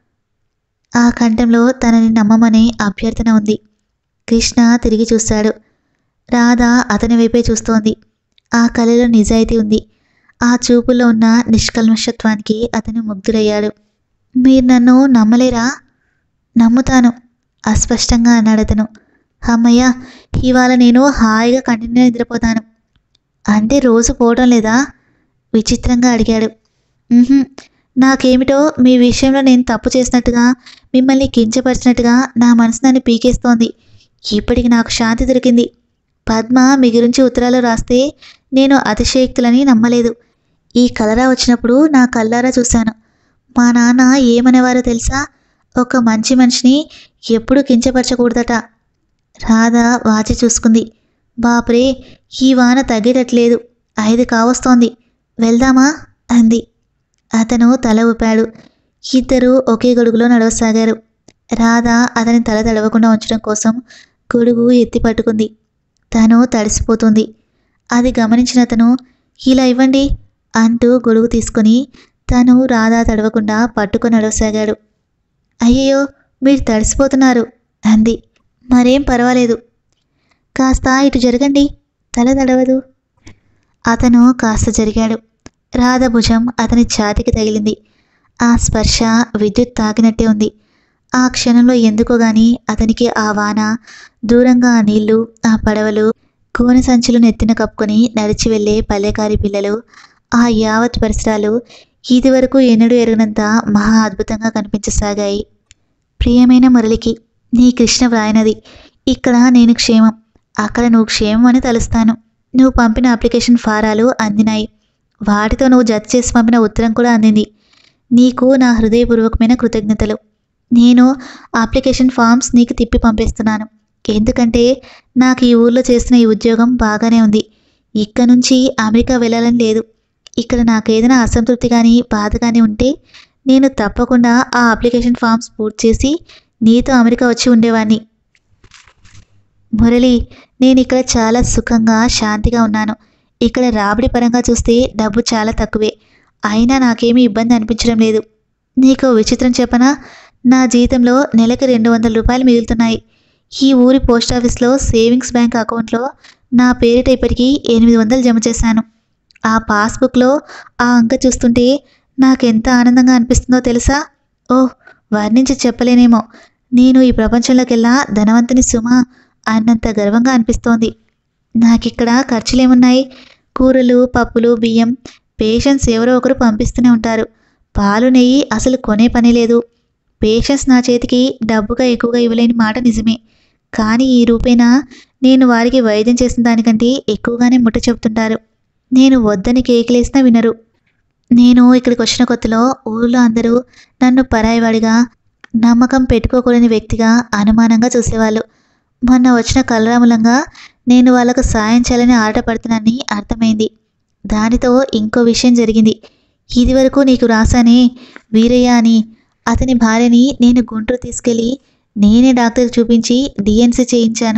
ఆ కంఠంలో తనని నమ్మమనే అభ్యర్థన ఉంది కృష్ణ తిరిగి చూశాడు రాధ అతని వైపే చూస్తోంది ఆ కళలో నిజాయితీ ఉంది ఆ చూపులో ఉన్న నిష్కల్మషత్వానికి అతను ముగ్ధుడయ్యాడు మీరు నన్ను నమ్మలేరా నమ్ముతాను అస్పష్టంగా అన్నాడు అతను అమ్మయ్య ఇవాళ నేను హాయిగా కంటిన్యూ నిద్రపోతాను అంటే రోజు పోవడం లేదా విచిత్రంగా అడిగాడు "ఉహుం, నాకేమిటో మీ విషయంలో నేను తప్పు చేసినట్టుగా మిమ్మల్ని కించపరిచినట్టుగా నా మనసు నన్ను పీకేస్తోంది ఇప్పటికి నాకు శాంతి దొరికింది పద్మ మీ గురించి ఉత్తరాలు రాస్తే నేను అతిశయోక్తులని నమ్మలేదు ఈ కలరా వచ్చినప్పుడు నా కల్లారా చూశాను మా నాన్న ఏమనేవారో తెలుసా ఒక మంచి మనిషిని ఎప్పుడూ కించపరచకూడదట రాధ వాచి చూసుకుంది బాపురే ఈ వాన తగ్గేటట్లేదు ఐదు కావస్తోంది వెళ్దామా అంది అతను తల ఊపాడు ఇద్దరూ ఒకే గొడుగులో నడవసాగారు రాధ అతని తల తడవకుండా ఉంచడం కోసం గొడుగు ఎత్తి పట్టుకుంది తను తడిసిపోతుంది అది గమనించిన అతను ఇలా ఇవ్వండి అంటూ గొడుగు తీసుకొని తను రాధా తడవకుండా పట్టుకొని నడవసాగాడు అయ్యయ్యో మీరు తడిసిపోతున్నారు అంది మరేం పర్వాలేదు కాస్త ఇటు జరగండి తల తడవదు అతను కాస్త జరిగాడు రాధ భుజం అతని ఛాతికి తగిలింది ఆ స్పర్శ విద్యుత్ తాకినట్టే ఉంది ఆ క్షణంలో ఎందుకో గాని అతనికి ఆ వాన దూరంగా ఆ నీళ్లు ఆ పడవలు కోన సంచులు నెత్తిన కప్పుకొని నడిచి వెళ్ళే పల్లెకారి పిల్లలు ఆ యావత్ పరిసరాలు ఇదివరకు ఎన్నడూ ఎరగనంత మహా అద్భుతంగా కనిపించసాగాయి ప్రియమైన మురళికి నీ కృష్ణ వ్రాయనది ఇక్కడ నేను క్షేమం అక్కడ నువ్వు క్షేమం అని తలుస్తాను నువ్వు పంపిన అప్లికేషన్ ఫారాలు అందినాయి వాటితో నువ్వు జత చేసి పంపిన ఉత్తరం కూడా అందింది నీకు నా హృదయపూర్వకమైన కృతజ్ఞతలు నేను అప్లికేషన్ ఫామ్స్ నీకు తిప్పి పంపిస్తున్నాను ఎందుకంటే నాకు ఈ ఊర్లో చేస్తున్న ఈ ఉద్యోగం బాగానే ఉంది ఇక్కడ నుంచి అమెరికా వెళ్ళాలని లేదు ఇక్కడ నాకు ఏదైనా అసంతృప్తి కానీ బాధ కానీ ఉంటే నేను తప్పకుండా ఆ అప్లికేషన్ ఫామ్స్ పూర్తి చేసి నీతో అమెరికా వచ్చి ఉండేవాడిని మురళి నేను ఇక్కడ చాలా సుఖంగా శాంతిగా ఉన్నాను ఇక్కడ రాబడి పరంగా చూస్తే డబ్బు చాలా తక్కువే అయినా నాకేమీ ఇబ్బంది అనిపించడం లేదు నీకు విచిత్రం చెప్పనా నా జీతంలో నెలకు రెండు వందల రూపాయలు మిగులుతున్నాయి ఈ ఊరి పోస్ట్ ఆఫీస్లో సేవింగ్స్ బ్యాంక్ అకౌంట్లో నా పేరిట ఇప్పటికీ ఎనిమిది వందలు జమ చేశాను ఆ పాస్బుక్లో ఆ అంక చూస్తుంటే నాకెంత ఆనందంగా అనిపిస్తుందో తెలుసా ఓ వర్ణించి చెప్పలేనేమో నేను ఈ ప్రపంచంలోకెల్లా ధనవంతుని సుమా అన్నంత గర్వంగా అనిపిస్తోంది నాకిక్కడ ఖర్చులేమున్నాయి కూరలు పప్పులు బియ్యం పేషెంట్స్ ఎవరో ఒకరు పంపిస్తూనే ఉంటారు పాలు నెయ్యి అసలు కొనే పని లేదు పేషెంట్స్ నా చేతికి డబ్బుగా ఎక్కువగా ఇవ్వలేని మాట నిజమే కానీ ఈ రూపేణా నేను వారికి వైద్యం చేసిన దానికంటే ఎక్కువగానే ముట్ట చెబుతుంటారు నేను వద్దని కేకలేసినా వినరు నేను ఇక్కడికి వచ్చిన కొత్తలో ఊళ్ళో అందరూ నన్ను పరాయివాడిగా నమ్మకం పెట్టుకోకూడని వ్యక్తిగా అనుమానంగా చూసేవాళ్ళు మొన్న వచ్చిన కలరాములంగా నేను వాళ్ళకు సాయం చేయాలని ఆటపడుతున్నానని అర్థమైంది దానితో ఇంకో విషయం జరిగింది ఇదివరకు నీకు రాశానే వీరయ్య అని అతని భార్యని నేను గుంటూరు తీసుకెళ్ళి నేనే డాక్టర్కి చూపించి డిఎన్సీ చేయించాను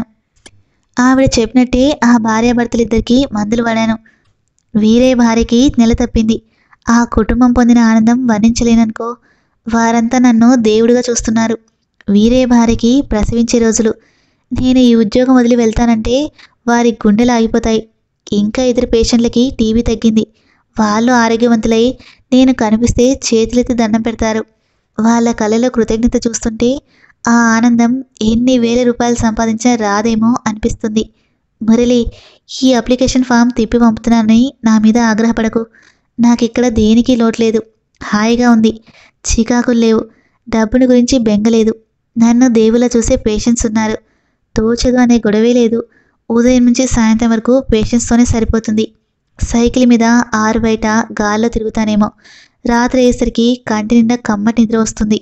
ఆవిడ చెప్పినట్టే ఆ భార్యాభర్తలిద్దరికీ మందులు పడాను వీరయ్య భార్యకి నెల తప్పింది ఆ కుటుంబం పొందిన ఆనందం వర్ణించలేననుకో వారంతా నన్ను దేవుడిగా చూస్తున్నారు వీరయ్య భార్యకి ప్రసవించే రోజులు నేను ఈ ఉద్యోగం వదిలి వెళ్తానంటే వారి గుండెలు ఆగిపోతాయి ఇంకా ఇద్దరు పేషెంట్లకి టీవీ తగ్గింది వాళ్ళు ఆరోగ్యవంతులై నేను కనిపిస్తే చేతులెత్తి దండం పెడతారు వాళ్ళ కళ్ళలో కృతజ్ఞత చూస్తుంటే ఆ ఆనందం ఎన్ని వేల రూపాయలు సంపాదించినా రాదేమో అనిపిస్తుంది మురళి ఈ అప్లికేషన్ ఫామ్ తిప్పి పంపుతున్నానని నా మీద ఆగ్రహపడకు నాకు ఇక్కడ దేనికి లోటు లేదు హాయిగా ఉంది చికాకులు లేవు డబ్బుని గురించి బెంగలేదు నన్ను దేవులా చూసే పేషెంట్స్ ఉన్నారు తోచదు అనే గొడవే లేదు ఉదయం నుంచి సాయంత్రం వరకు పేషెంట్స్తోనే సరిపోతుంది సైకిల్ మీద ఆరు బయట గాల్లో తిరుగుతానేమో రాత్రి అయ్యేసరికి కంటి నిండా కమ్మటి నిద్ర వస్తుంది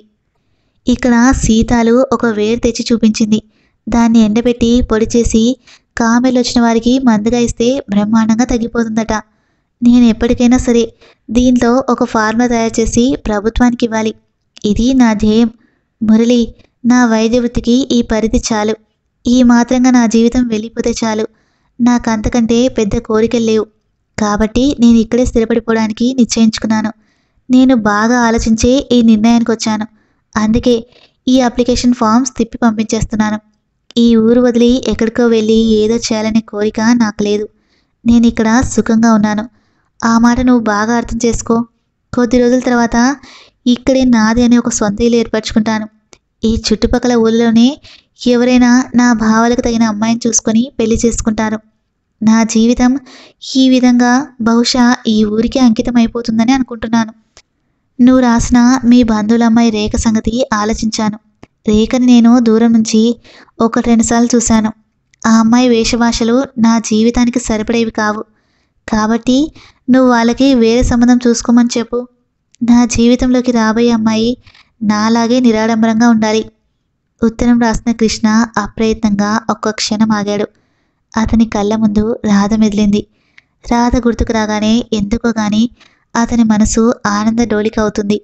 ఇక్కడ సీతాలు ఒక వేరు తెచ్చి చూపించింది దాన్ని ఎండబెట్టి పొడి చేసి కామెలు వచ్చిన వారికి మందుగా ఇస్తే బ్రహ్మాండంగా తగ్గిపోతుందట నేను ఎప్పటికైనా సరే దీంట్లో ఒక ఫార్ములా తయారు చేసి ప్రభుత్వానికి ఇవ్వాలి ఇది నా ధ్యేయం మురళి నా వైద్య వృత్తికి ఈ పరిధి చాలు ఈ మాత్రంగా నా జీవితం వెళ్ళిపోతే చాలు నాకు అంతకంటే పెద్ద కోరికలు లేవు కాబట్టి నేను ఇక్కడే స్థిరపడిపోవడానికి నిశ్చయించుకున్నాను నేను బాగా ఆలోచించే ఈ నిర్ణయానికి వచ్చాను అందుకే ఈ అప్లికేషన్ ఫామ్స్ తిప్పి పంపించేస్తున్నాను ఈ ఊరు వదిలి ఎక్కడికో వెళ్ళి ఏదో చేయాలనే కోరిక నాకు లేదు నేను ఇక్కడ సుఖంగా ఉన్నాను ఆ మాట నువ్వు బాగా అర్థం చేసుకో కొద్ది రోజుల తర్వాత ఇక్కడే నాది అనే ఒక సొంత ఇల్లు ఏర్పరచుకుంటాను ఈ చుట్టుపక్కల ఊళ్ళోనే ఎవరైనా నా భావాలకు తగిన అమ్మాయిని చూసుకొని పెళ్లి చేసుకుంటారు నా జీవితం ఈ విధంగా బహుశా ఈ ఊరికే అంకితం అయిపోతుందని అనుకుంటున్నాను నువ్వు రాసిన మీ బంధువుల అమ్మాయి రేఖ సంగతి ఆలోచించాను రేఖని నేను దూరం నుంచి ఒకటి రెండుసార్లు చూశాను ఆ అమ్మాయి వేషభాషలు నా జీవితానికి సరిపడేవి కావు కాబట్టి నువ్వు వాళ్ళకి వేరే సంబంధం చూసుకోమని చెప్పు నా జీవితంలోకి రాబోయే అమ్మాయి నాలాగే నిరాడంబరంగా ఉండాలి ఉత్తరం రాసిన కృష్ణ అప్రయత్నంగా ఒక్క క్షణం ఆగాడు అతని కళ్ళ ముందు రాధ మెదిలింది రాధ గుర్తుకు రాగానే ఎందుకో గాని అతని మనసు ఆనంద డోలిక అవుతుంది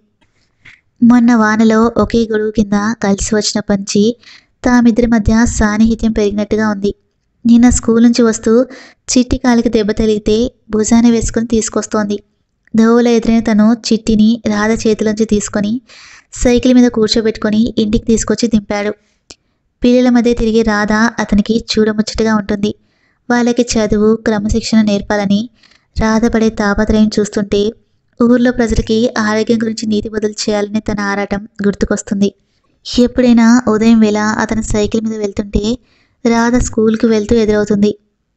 మొన్న వానలో ఒకే గొడుగు కింద కలిసి వచ్చిన పంచి తామిద్దరి మధ్య సాన్నిహిత్యం పెరిగినట్టుగా ఉంది నిన్న స్కూల్ నుంచి వస్తూ చిట్టి కాలికి దెబ్బ తగిలితే భుజాన వేసుకుని తీసుకొస్తోంది దోవలో ఎదురైన తను చిట్టిని రాధ చేతిలోంచి తీసుకొని సైకిల్ మీద కూర్చోబెట్టుకొని ఇంటికి తీసుకొచ్చి దింపాడు పిల్లల మధ్య తిరిగే రాధ అతనికి చూడముచ్చటగా ఉంటుంది వాళ్ళకి చదువు క్రమశిక్షణ నేర్పాలని రాధ పడే తాపత్రయం చూస్తుంటే ఊర్లో ప్రజలకి ఆరోగ్యం గురించి నీతి బదులు చేయాలని తన ఆరాటం గుర్తుకొస్తుంది ఎప్పుడైనా ఉదయం వేళ అతను సైకిల్ మీద వెళ్తుంటే రాధ స్కూల్కి వెళ్తూ ఎదురవుతుంది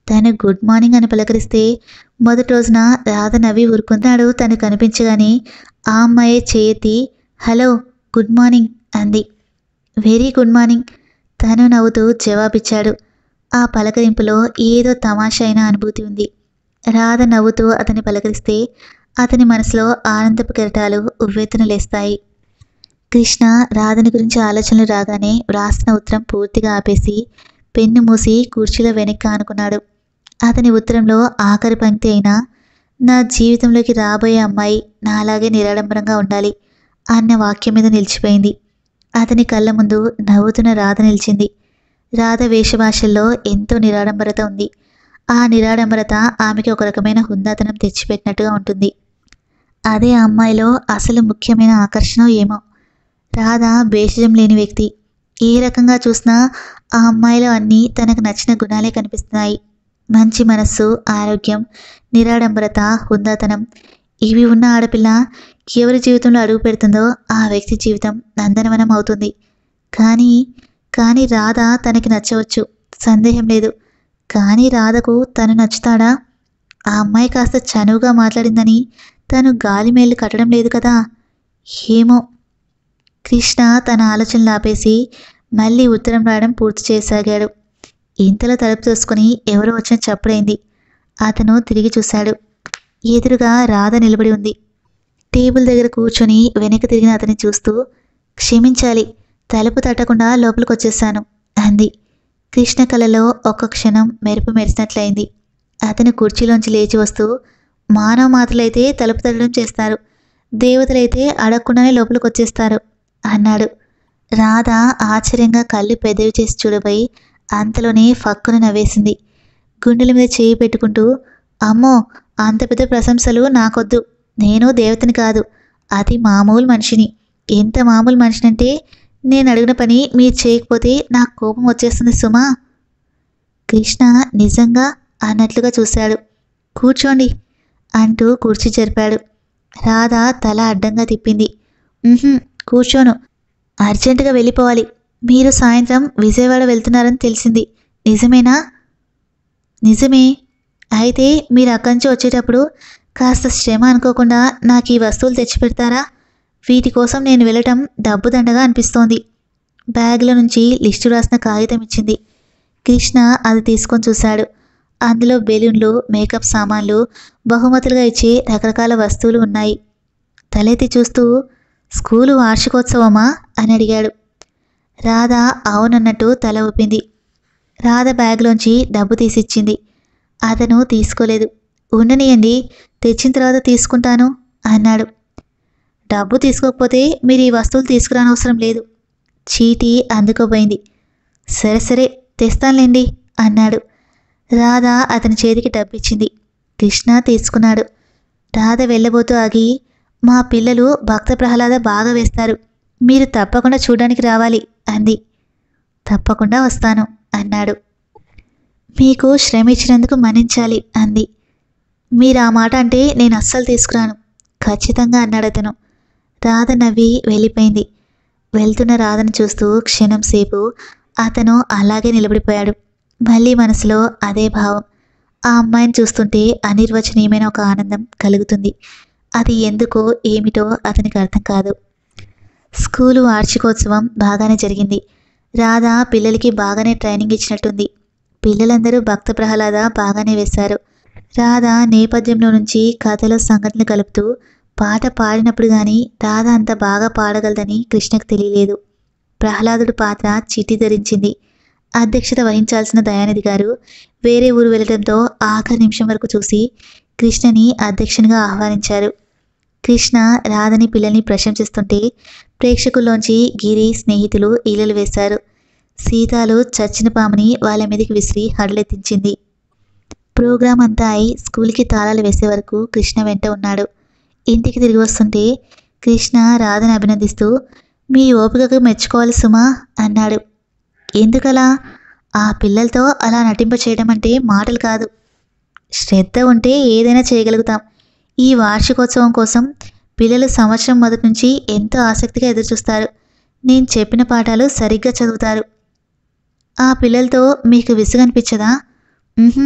తను గుడ్ మార్నింగ్ అని పలకరిస్తే మొదటి రోజున రాధ నవ్వి ఊరుకున్నాడు తను కనిపించగానే ఆ అమ్మాయే చేయెత్తి హలో గుడ్ మార్నింగ్ అంది వెరీ గుడ్ మార్నింగ్ తను నవ్వుతూ జవాబిచ్చాడు ఆ పలకరింపులో ఏదో తమాషా అయిన అనుభూతి ఉంది రాధ నవ్వుతూ అతన్ని పలకరిస్తే అతని మనసులో ఆనందపు కెరటాలు ఉవ్వెత్తున లేస్తాయి కృష్ణ రాధని గురించి ఆలోచనలు రాగానే వ్రాసిన ఉత్తరం పూర్తిగా ఆపేసి పెన్ను మూసి కుర్చీలో వెనక్కి ఆనుకున్నాడు అతని ఉత్తరంలో ఆఖరి పంక్తి అయినా నా జీవితంలోకి రాబోయే అమ్మాయి నాలాగే నిరాడంబరంగా ఉండాలి అన్న వాక్యం మీద నిలిచిపోయింది అతని కళ్ళ ముందు నవ్వుతున్న రాధ నిలిచింది రాధ వేషభాషల్లో ఎంతో నిరాడంబరత ఉంది ఆ నిరాడంబరత ఆమెకి ఒక రకమైన హుందాతనం తెచ్చిపెట్టినట్టుగా ఉంటుంది అదే ఆ అమ్మాయిలో అసలు ముఖ్యమైన ఆకర్షణ ఏమో రాధ భేషజం లేని వ్యక్తి ఏ రకంగా చూసినా ఆ అమ్మాయిలో అన్నీ తనకు నచ్చిన గుణాలే కనిపిస్తున్నాయి మంచి మనస్సు ఆరోగ్యం నిరాడంబరత హుందాతనం ఇవి ఉన్న ఆడపిల్ల ఎవరి జీవితంలో అడుగు పెడుతుందో ఆ వ్యక్తి జీవితం నందనవనం అవుతుంది కానీ కానీ రాధ తనకి నచ్చవచ్చు సందేహం లేదు కానీ రాధకు తను నచ్చుతాడా ఆ అమ్మాయి కాస్త చనువుగా మాట్లాడిందని తను గాలి మేళ్ళు కట్టడం లేదు కదా ఏమో కృష్ణ తన ఆలోచనలు ఆపేసి మళ్ళీ ఉత్తరం రాయడం పూర్తి చేయసాగాడు ఇంతలో తలుపు తోసుకొని ఎవరో వచ్చిన చప్పుడైంది అతను తిరిగి చూశాడు ఎదురుగా రాధ నిలబడి ఉంది టేబుల్ దగ్గర కూర్చొని వెనక్కి తిరిగిన అతన్ని చూస్తూ క్షమించాలి తలుపు తట్టకుండా లోపలికి వచ్చేసాను అంది కృష్ణ కళలో ఒక్క క్షణం మెరుపు మెరిసినట్లయింది అతను కుర్చీలోంచి లేచి వస్తూ మానవ మాతలైతే తలుపు తట్టడం చేస్తారు దేవతలైతే అడగకుండానే లోపలికి వచ్చేస్తారు అన్నాడు రాధ ఆశ్చర్యంగా కళ్ళు పెద్దవి చేసి చూడబోయి అంతలోనే ఫక్కున నవ్వేసింది గుండెల మీద చేయి పెట్టుకుంటూ అమ్మో అంత పెద్ద ప్రశంసలు నాకొద్దు నేను దేవతని కాదు అతి మామూలు మనిషిని ఎంత మామూలు మనిషినంటే నేను అడిగిన పని మీరు చేయకపోతే నాకు కోపం వచ్చేస్తుంది సుమా కృష్ణ నిజంగా అన్నట్లుగా చూశాడు కూర్చోండి అంటూ కుర్చీ జరిపాడు రాధ తల అడ్డంగా తిప్పింది "ఉహుం, కూర్చోను అర్జెంటుగా వెళ్ళిపోవాలి మీరు సాయంత్రం విజయవాడ వెళ్తున్నారని తెలిసింది నిజమేనా నిజమే అయితే మీరు అక్కడి నుంచి వచ్చేటప్పుడు కాస్త శ్రమ అనుకోకుండా నాకు ఈ వస్తువులు తెచ్చిపెడతారా వీటి కోసం నేను వెళ్ళటం డబ్బు దండగా అనిపిస్తోంది బ్యాగ్లో నుంచి లిస్టు రాసిన కాగితం ఇచ్చింది కృష్ణ అది తీసుకొని చూశాడు అందులో బెలూన్లు మేకప్ సామాన్లు బహుమతులుగా ఇచ్చే రకరకాల వస్తువులు ఉన్నాయి తలెత్తి చూస్తూ స్కూలు వార్షికోత్సవమా అని అడిగాడు రాధ అవునన్నట్టు తల ఊపింది రాధ బ్యాగ్లోంచి డబ్బు తీసిచ్చింది అతను తీసుకోలేదు ఉండనియండి తెచ్చిన తర్వాత తీసుకుంటాను అన్నాడు డబ్బు తీసుకోకపోతే మీరు ఈ వస్తువులు తీసుకురానవసరం లేదు చీటీ అందుకోబోయింది సరే సరే తెస్తానులేండి అన్నాడు రాధ అతని చేతికి డబ్బిచ్చింది కృష్ణ తీసుకున్నాడు రాధ వెళ్ళబోతూ ఆగి మా పిల్లలు భక్త ప్రహ్లాద బాగా వేస్తారు మీరు తప్పకుండా చూడడానికి రావాలి అంది తప్పకుండా వస్తాను అన్నాడు మీకు శ్రమ ఇచ్చినందుకు మన్నించాలి అంది మీరు ఆ మాట అంటే నేను అస్సలు తీసుకురాను ఖచ్చితంగా అన్నాడు అతను రాధ నవ్వి వెళ్ళిపోయింది వెళ్తున్న రాధను చూస్తూ క్షణం సేపు అతను అలాగే నిలబడిపోయాడు మళ్ళీ మనసులో అదే భావం ఆ అమ్మాయిని చూస్తుంటే అనిర్వచనీయమైన ఒక ఆనందం కలుగుతుంది అది ఎందుకో ఏమిటో అతనికి అర్థం కాదు స్కూలు వార్షికోత్సవం బాగానే జరిగింది రాధ పిల్లలకి బాగానే ట్రైనింగ్ ఇచ్చినట్టుంది పిల్లలందరూ భక్త ప్రహ్లాద బాగానే వేశారు రాధ నేపథ్యంలో నుంచి కథలో సంఘటనలు కలుపుతూ పాట పాడినప్పుడు కానీ రాధ అంత బాగా పాడగలదని కృష్ణకు తెలియలేదు ప్రహ్లాదుడు పాత్ర చిట్టి ధరించింది అధ్యక్షత వహించాల్సిన దయానిధి గారు వేరే ఊరు వెళ్ళడంతో ఆఖరి నిమిషం వరకు చూసి కృష్ణని అధ్యక్షునిగా ఆహ్వానించారు కృష్ణ రాధని పిల్లల్ని ప్రశంసిస్తుంటే ప్రేక్షకుల్లోంచి గిరి స్నేహితులు ఈలలు వేశారు సీతాలు చచ్చిన పాముని వాళ్ళ మీదకి విసిరి హడలెత్తించింది ప్రోగ్రాం అంతా అయి స్కూల్కి తాళాలు వేసే వరకు కృష్ణ వెంట ఉన్నాడు ఇంటికి తిరిగి వస్తుంటే కృష్ణ రాధని అభినందిస్తూ మీ ఓపికకు మెచ్చుకోవాలి సుమా అన్నాడు ఎందుకలా ఆ పిల్లలతో అలా నటింప చేయడం అంటే మాటలు కాదు శ్రద్ధ ఉంటే ఏదైనా చేయగలుగుతాం ఈ వార్షికోత్సవం కోసం పిల్లలు సంవత్సరం మొదటి నుంచి ఎంతో ఆసక్తిగా ఎదురుచూస్తారు నేను చెప్పిన పాఠాలు సరిగ్గా చదువుతారు ఆ పిల్లలతో మీకు విసుగనిపించదా ఉహుం,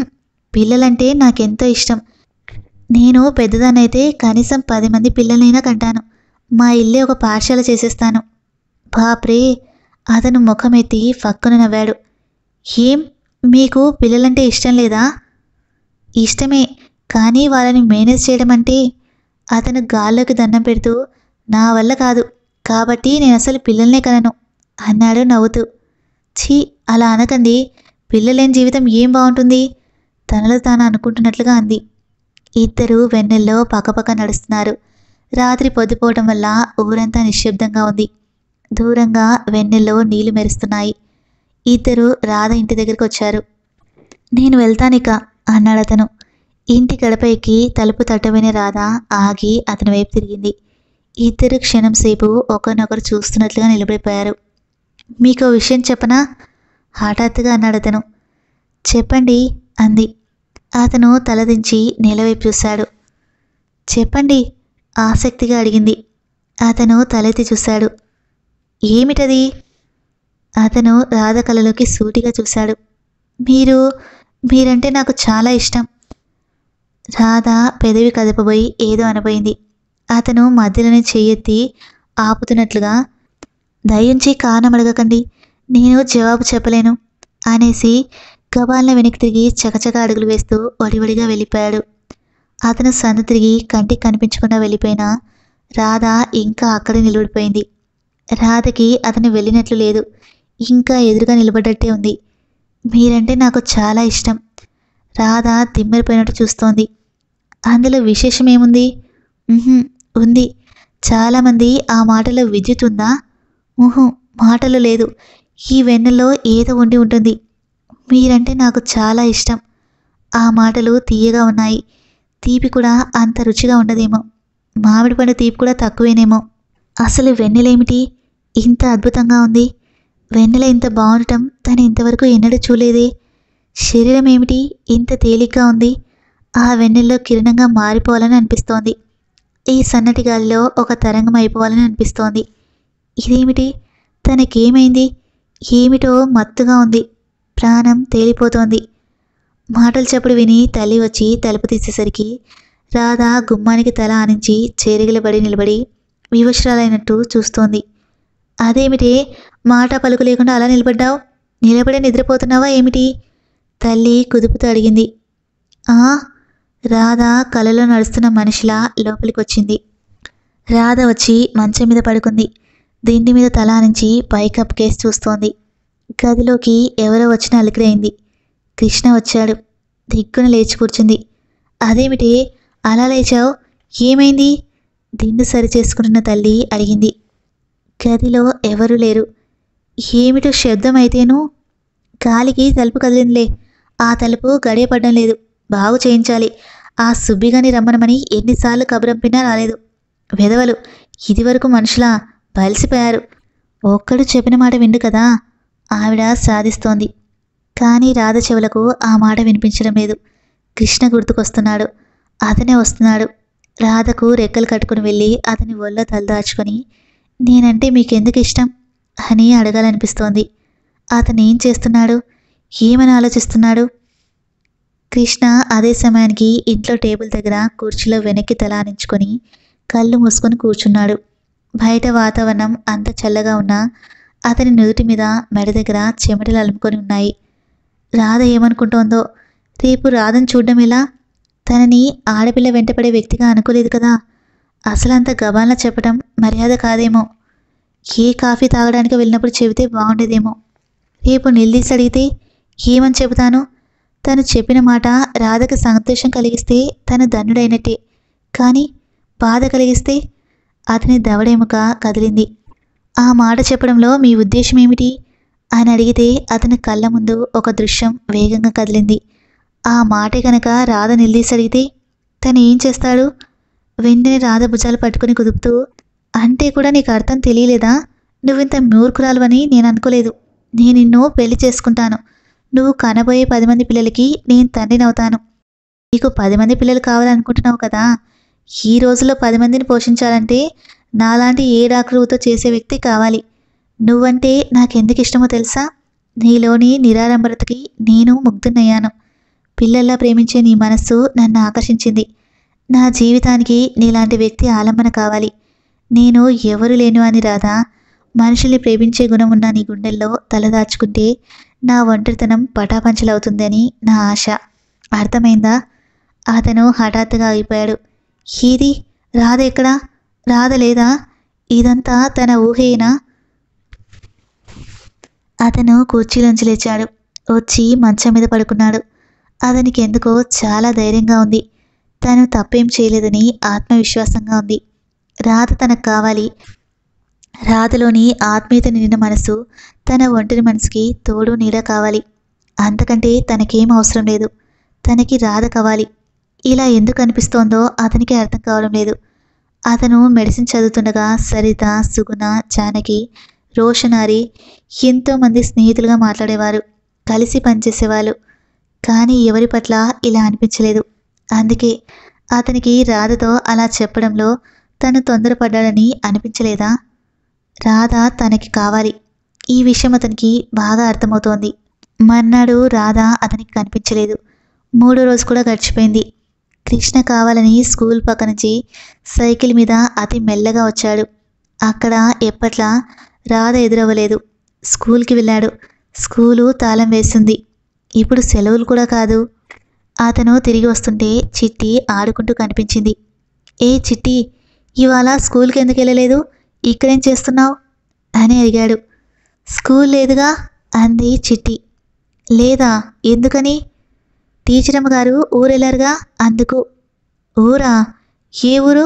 పిల్లలంటే నాకెంతో ఇష్టం నేను పెద్దదాన్నైతే కనీసం పది మంది పిల్లలైనా కంటాను మా ఇల్లే ఒక పాఠశాల చేసేస్తాను బాప్రే అతను ముఖమెత్తి ఫక్కున నవ్వాడు ఏం మీకు పిల్లలంటే ఇష్టం లేదా ఇష్టమే కానీ వాళ్ళని మేనేజ్ చేయడం అంటే అతను గాల్లోకి దండం పెడుతూ నా వల్ల కాదు కాబట్టి నేను అసలు పిల్లల్నే కనను అన్నాడు నవ్వుతూ ఛీ అలా అనకండి పిల్లలేని జీవితం ఏం బాగుంటుంది తనలో తాను అనుకుంటున్నట్లుగా అంది ఇద్దరు వెన్నెల్లో పక్కపక్క నడుస్తున్నారు రాత్రి పొద్దుపోవటం వల్ల ఊరంతా నిశ్శబ్దంగా ఉంది దూరంగా వెన్నెల్లో నీళ్లు మెరుస్తున్నాయి ఇద్దరు రాధ ఇంటి దగ్గరికి వచ్చారు నేను వెళ్తానిక అన్నాడు అతను ఇంటి గడప ఎక్కి తలుపు తట్టబోయిన రాధ ఆగి అతని వైపు తిరిగింది ఇద్దరు క్షణం సేపు ఒకరినొకరు చూస్తున్నట్లుగా నిలబడిపోయారు మీకు ఓ విషయం చెప్పనా హఠాత్తుగా అన్నాడు అతను చెప్పండి అంది అతను తలదించి నేలవైపు చూశాడు చెప్పండి ఆసక్తిగా అడిగింది అతను తలెత్తి చూశాడు ఏమిటది అతను రాధ కళలోకి సూటిగా చూశాడు మీరు మీరంటే నాకు చాలా ఇష్టం రాధ పెదవి కదపబోయి ఏదో అనబోయింది అతను మధ్యలోనే చెయ్యెత్తి ఆపుతున్నట్లుగా దయించి కారణం అడగకండి నేను జవాబు చెప్పలేను అనేసి గబాల్న వెనక్కి తిరిగి చకచక అడుగులు వేస్తూ వడివడిగా వెళ్ళిపోయాడు అతను సందు తిరిగి కంటికి కనిపించకుండా వెళ్ళిపోయినా రాధ ఇంకా అక్కడే నిలబడిపోయింది రాధకి అతను వెళ్ళినట్లు లేదు ఇంకా ఎదురుగా నిలబడ్డట్టే ఉంది మీరంటే నాకు చాలా ఇష్టం రాధ తిమ్మిరిపోయినట్టు చూస్తోంది అందులో విశేషం ఏముంది ఉహుం, ఉంది చాలామంది ఆ మాటలో విద్యుత్ ఉందా ఊహు మాటలు లేదు ఈ వెన్నెల్లో ఏదో ఉండి ఉంటుంది మీరంటే నాకు చాలా ఇష్టం ఆ మాటలు తీయగా ఉన్నాయి తీపి కూడా అంత రుచిగా ఉండదేమో మామిడి పండు తీపి కూడా తక్కువేనేమో అసలు వెన్నెలేమిటి ఇంత అద్భుతంగా ఉంది వెన్నెల ఇంత బాగుండటం తను ఇంతవరకు ఎన్నడూ చూలేదే శరీరం ఏమిటి ఇంత తేలిగ్గా ఉంది ఆ వెన్నెల్లో కిరణంగా మారిపోవాలని అనిపిస్తోంది ఈ సన్నటి గాలిలో ఒక తరంగం అయిపోవాలని అనిపిస్తోంది ఇదేమిటి తనకేమైంది ఏమిటో మత్తుగా ఉంది ప్రాణం తేలిపోతోంది మాటలు చప్పుడు విని తల్లి వచ్చి తలుపు తీసేసరికి రాధ గుమ్మానికి తల ఆనించి చేరిగలబడి నిలబడి వివశ్రాలైనట్టు చూస్తోంది అదేమిటే మాట పలుకు లేకుండా అలా నిలబడ్డావు నిలబడే నిద్రపోతున్నావా ఏమిటి తల్లి కుదుపుతూ అడిగింది ఆ రాధ కలలో నడుస్తున్న మనిషిలా లోపలికి వచ్చింది రాధ వచ్చి మంచం మీద పడుకుంది దిండి మీద తల నుంచి పైకప్పు కేసి చూస్తోంది గదిలోకి ఎవరో వచ్చిన అలికిరైంది కృష్ణ వచ్చాడు దిక్కున లేచి కూర్చుంది అదేమిటి అలా లేచావు ఏమైంది దిండు సరి చేసుకుంటున్న తల్లి అడిగింది గదిలో ఎవరూ లేరు ఏమిటో శబ్దం అయితేను గాలికి తలుపు కదిలిందిలే ఆ తలుపు గడియపడడం లేదు బాగు చేయించాలి ఆ సుబ్బిగాని రమ్మనమని ఎన్నిసార్లు కబురంపినా రాలేదు వెధవలు ఇదివరకు మనుషులా బలిసిపోయారు ఒక్కడు చెప్పిన మాట విండు కదా ఆవిడ సాధిస్తోంది కానీ రాధ చెవులకు ఆ మాట వినిపించడం లేదు కృష్ణ గుర్తుకొస్తున్నాడు అతనే వస్తున్నాడు రాధకు రెక్కలు కట్టుకుని వెళ్ళి అతని ఒళ్ళో తలదాచుకొని నేనంటే మీకెందుకు ఇష్టం అని అడగాలనిపిస్తోంది అతను ఏం చేస్తున్నాడు ఏమని ఆలోచిస్తున్నాడు కృష్ణ అదే సమయానికి ఇంట్లో టేబుల్ దగ్గర కుర్చీలో వెనక్కి తలానించుకొని కళ్ళు మూసుకొని కూర్చున్నాడు బయట వాతావరణం అంత చల్లగా ఉన్నా అతని నుదుటి మీద మెడ దగ్గర చెమటలు అలుముకొని ఉన్నాయి రాధ ఏమనుకుంటోందో రేపు రాధను చూడడం ఎలా తనని ఆడపిల్ల వెంటపడే వ్యక్తిగా అనుకోలేదు కదా అసలంత గబాల్న చెప్పడం మర్యాద కాదేమో ఏ కాఫీ తాగడానికి వెళ్ళినప్పుడు చెబితే బాగుండేదేమో రేపు నిలదీసి అడిగితే ఏమని చెబుతాను తను చెప్పిన మాట రాధకు సంతోషం కలిగిస్తే తను ధన్యుడైనట్టే కానీ బాధ కలిగిస్తే అతని దవడెముక కదిలింది ఆ మాట చెప్పడంలో మీ ఉద్దేశం ఏమిటి అని అడిగితే అతని కళ్ళ ముందు ఒక దృశ్యం వేగంగా కదిలింది ఆ మాటే కనుక రాధ నిలదీసి అడిగితే తను ఏం చేస్తాడు వెంటనే రాధ భుజాలు పట్టుకుని కుదుపుతూ అంటే కూడా నీకు అర్థం తెలియలేదా నువ్వింత మూర్ఖురాలువని నేను అనుకోలేదు నేను నిన్ను పెళ్లి చేసుకుంటాను నువ్వు కనబోయే పది మంది పిల్లలకి నేను తండ్రినవుతాను నీకు పది మంది పిల్లలు కావాలనుకుంటున్నావు కదా ఈ రోజుల్లో పది మందిని పోషించాలంటే నాలాంటి ఏ డాక్టరుతో చేసే వ్యక్తి కావాలి నువ్వంటే నాకెందుకు ఇష్టమో తెలుసా నీలోని నిరాడంబరతకి నేను ముగ్ధునయ్యాను పిల్లల్లా ప్రేమించే నీ మనస్సు నన్ను ఆకర్షించింది నా జీవితానికి నీలాంటి వ్యక్తి ఆలంబన కావాలి నేను ఎవరు లేను అని రాదా మనుషుల్ని ప్రేమించే గుణం ఉన్న నీ గుండెల్లో తలదాచుకుంటే నా ఒంటరితనం పటాపంచలవుతుందని నా ఆశ అర్థమైందా అతను హఠాత్తుగా ఆగిపోయాడు ఏది రాధ ఎక్కడా రాధ లేదా ఇదంతా తన ఊహేనా అతను కుర్చీలోంచి లేచాడు వచ్చి మంచం మీద పడుకున్నాడు అతనికి ఎందుకో చాలా ధైర్యంగా ఉంది తను తప్పేం చేయలేదని ఆత్మవిశ్వాసంగా ఉంది రాధ తనకు కావాలి రాధలోని ఆత్మీయత నిండిన మనసు తన ఒంటరి మనసుకి తోడు నీడ కావాలి అంతకంటే తనకేం అవసరం లేదు తనకి రాధ కావాలి ఇలా ఎందుకు అనిపిస్తోందో అతనికి అర్థం కావడం లేదు అతను మెడిసిన్ చదువుతుండగా సరిత సుగుణ జానకి రోషనారి ఎంతోమంది స్నేహితులుగా మాట్లాడేవారు కలిసి పనిచేసేవాళ్ళు కానీ ఎవరి పట్ల ఇలా అనిపించలేదు అందుకే అతనికి రాధతో అలా చెప్పడంలో తను తొందరపడ్డాడని అనిపించలేదా రాధ తనకి కావాలి ఈ విషయం అతనికి బాగా అర్థమవుతోంది మర్నాడు రాధ అతనికి కనిపించలేదు మూడో రోజు కూడా గడిచిపోయింది కృష్ణ కావాలని స్కూల్ పక్క నుంచి సైకిల్ మీద అతి మెల్లగా వచ్చాడు అక్కడ ఎప్పట్లా రాధ ఎదురవ్వలేదు స్కూల్కి వెళ్ళాడు స్కూలు తాళం వేసింది ఇప్పుడు సెలవులు కూడా కాదు అతను తిరిగి వస్తుంటే చిట్టి ఆడుకుంటూ కనిపించింది ఏ చిట్టి ఇవాళ స్కూల్కి ఎందుకు వెళ్ళలేదు ఇక్కడేం చేస్తున్నావు అని అడిగాడు స్కూల్ లేదుగా అంది చిట్టి లేదా ఎందుకని టీచరమ్మ గారు ఊరెళ్ళారుగా అందుకు ఊరా ఏ ఊరు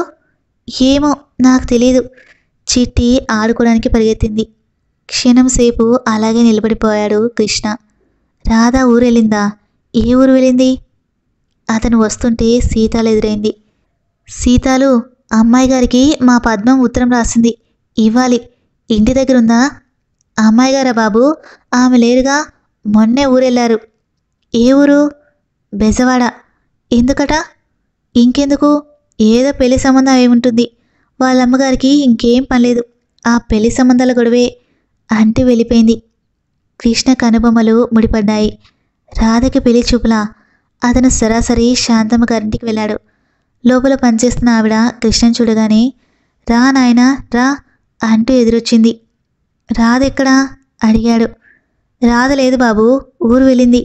ఏమో నాకు తెలియదు చిట్టి ఆడుకోవడానికి పరిగెత్తింది క్షణం సేపు అలాగే నిలబడిపోయాడు కృష్ణ రాధా ఊరెళ్ళిందా ఏ ఊరు వెళ్ళింది అతను వస్తుంటే సీతాలు ఎదురైంది సీతాలు అమ్మాయి గారికి మా పద్మం ఉత్తరం రాసింది ఇవ్వాలి ఇంటి దగ్గర ఉందా అమ్మాయి గారా బాబు ఆమె లేరుగా మొన్నే ఊరెళ్ళారు ఏ ఊరు బెజవాడ ఎందుకట ఇంకెందుకు ఏదో పెళ్లి సంబంధం ఏముంటుంది వాళ్ళ అమ్మగారికి ఇంకేం పనిలేదు ఆ పెళ్లి సంబంధాల గొడవే అంటూ వెళ్ళిపోయింది కృష్ణ కనుబొమ్మలు ముడిపడ్డాయి రాధకి పెళ్లి చూపులా అతను సరాసరి శాంతమ్మ గారింటికి వెళ్ళాడు లోపల పనిచేస్తున్న ఆవిడ కృష్ణను చూడగానే రా నాయనా రా అంటూ ఎదురొచ్చింది రాధెక్కడా అడిగాడు రాధ లేదు బాబు ఊరు వెళ్ళింది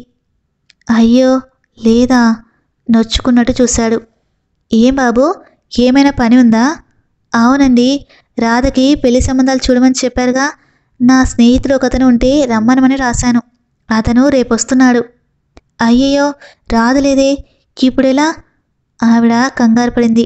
అయ్యో లేదా నొచ్చుకున్నట్టు చూశాడు ఏం బాబు ఏమైనా పని ఉందా అవునండి రాధకి పెళ్లి సంబంధాలు చూడమని చెప్పారుగా నా స్నేహితుడు ఒకతను ఉంటే రమ్మనమని రాశాను అతను రేపు వస్తున్నాడు అయ్యయ్యో రాదులేదే ఇప్పుడెలా ఆవిడ కంగారు పడింది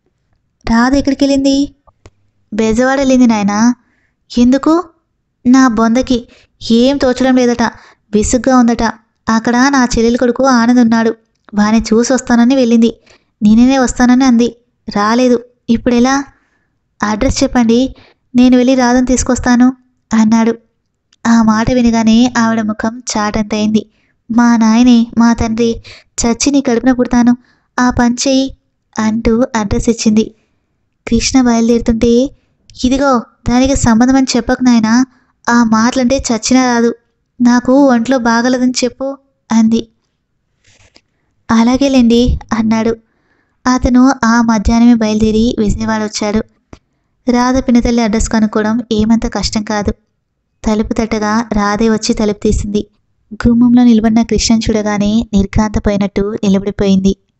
రాధ ఎక్కడికి వెళ్ళింది బెజవాడ వెళ్ళింది నాయనా ఎందుకు నా బొందకి ఏం తోచడం లేదట విసుగ్గా ఉందట అక్కడ నా చెల్లెలి కొడుకు ఆనంద్ ఉన్నాడు వాని చూసి వస్తానని వెళ్ళింది నేనే వస్తానని అంది రాలేదు ఇప్పుడెలా అడ్రస్ చెప్పండి నేను వెళ్ళి రాధను తీసుకొస్తాను అన్నాడు ఆ మాట వినగానే ఆవిడ ముఖం చాటంతయింది మా నాయనే మా తండ్రి చచ్చి నీ కడుపున పుడతాను ఆ పని చెయ్యి అంటూ అడ్రస్ ఇచ్చింది కృష్ణ బయలుదేరుతుంటే ఇదిగో దానికి సంబంధం అని చెప్పకు నాయనా ఆ మాటలంటే చచ్చినా రాదు నాకు ఒంట్లో బాగలదని చెప్పు అంది అలాగేలేండి అన్నాడు అతను ఆ మధ్యాహ్నమే బయలుదేరి విజయవాడ వచ్చాడు రాధ పినతల్లి అడ్రస్ కనుక్కోవడం ఏమంత కష్టం కాదు తలుపు తట్టగా రాధే వచ్చి తలుపు తీసింది గుమ్మంలో నిలబడిన కృష్ణన్ చూడగానే నిర్ఘాంతపోయినట్టు నిలబడిపోయింది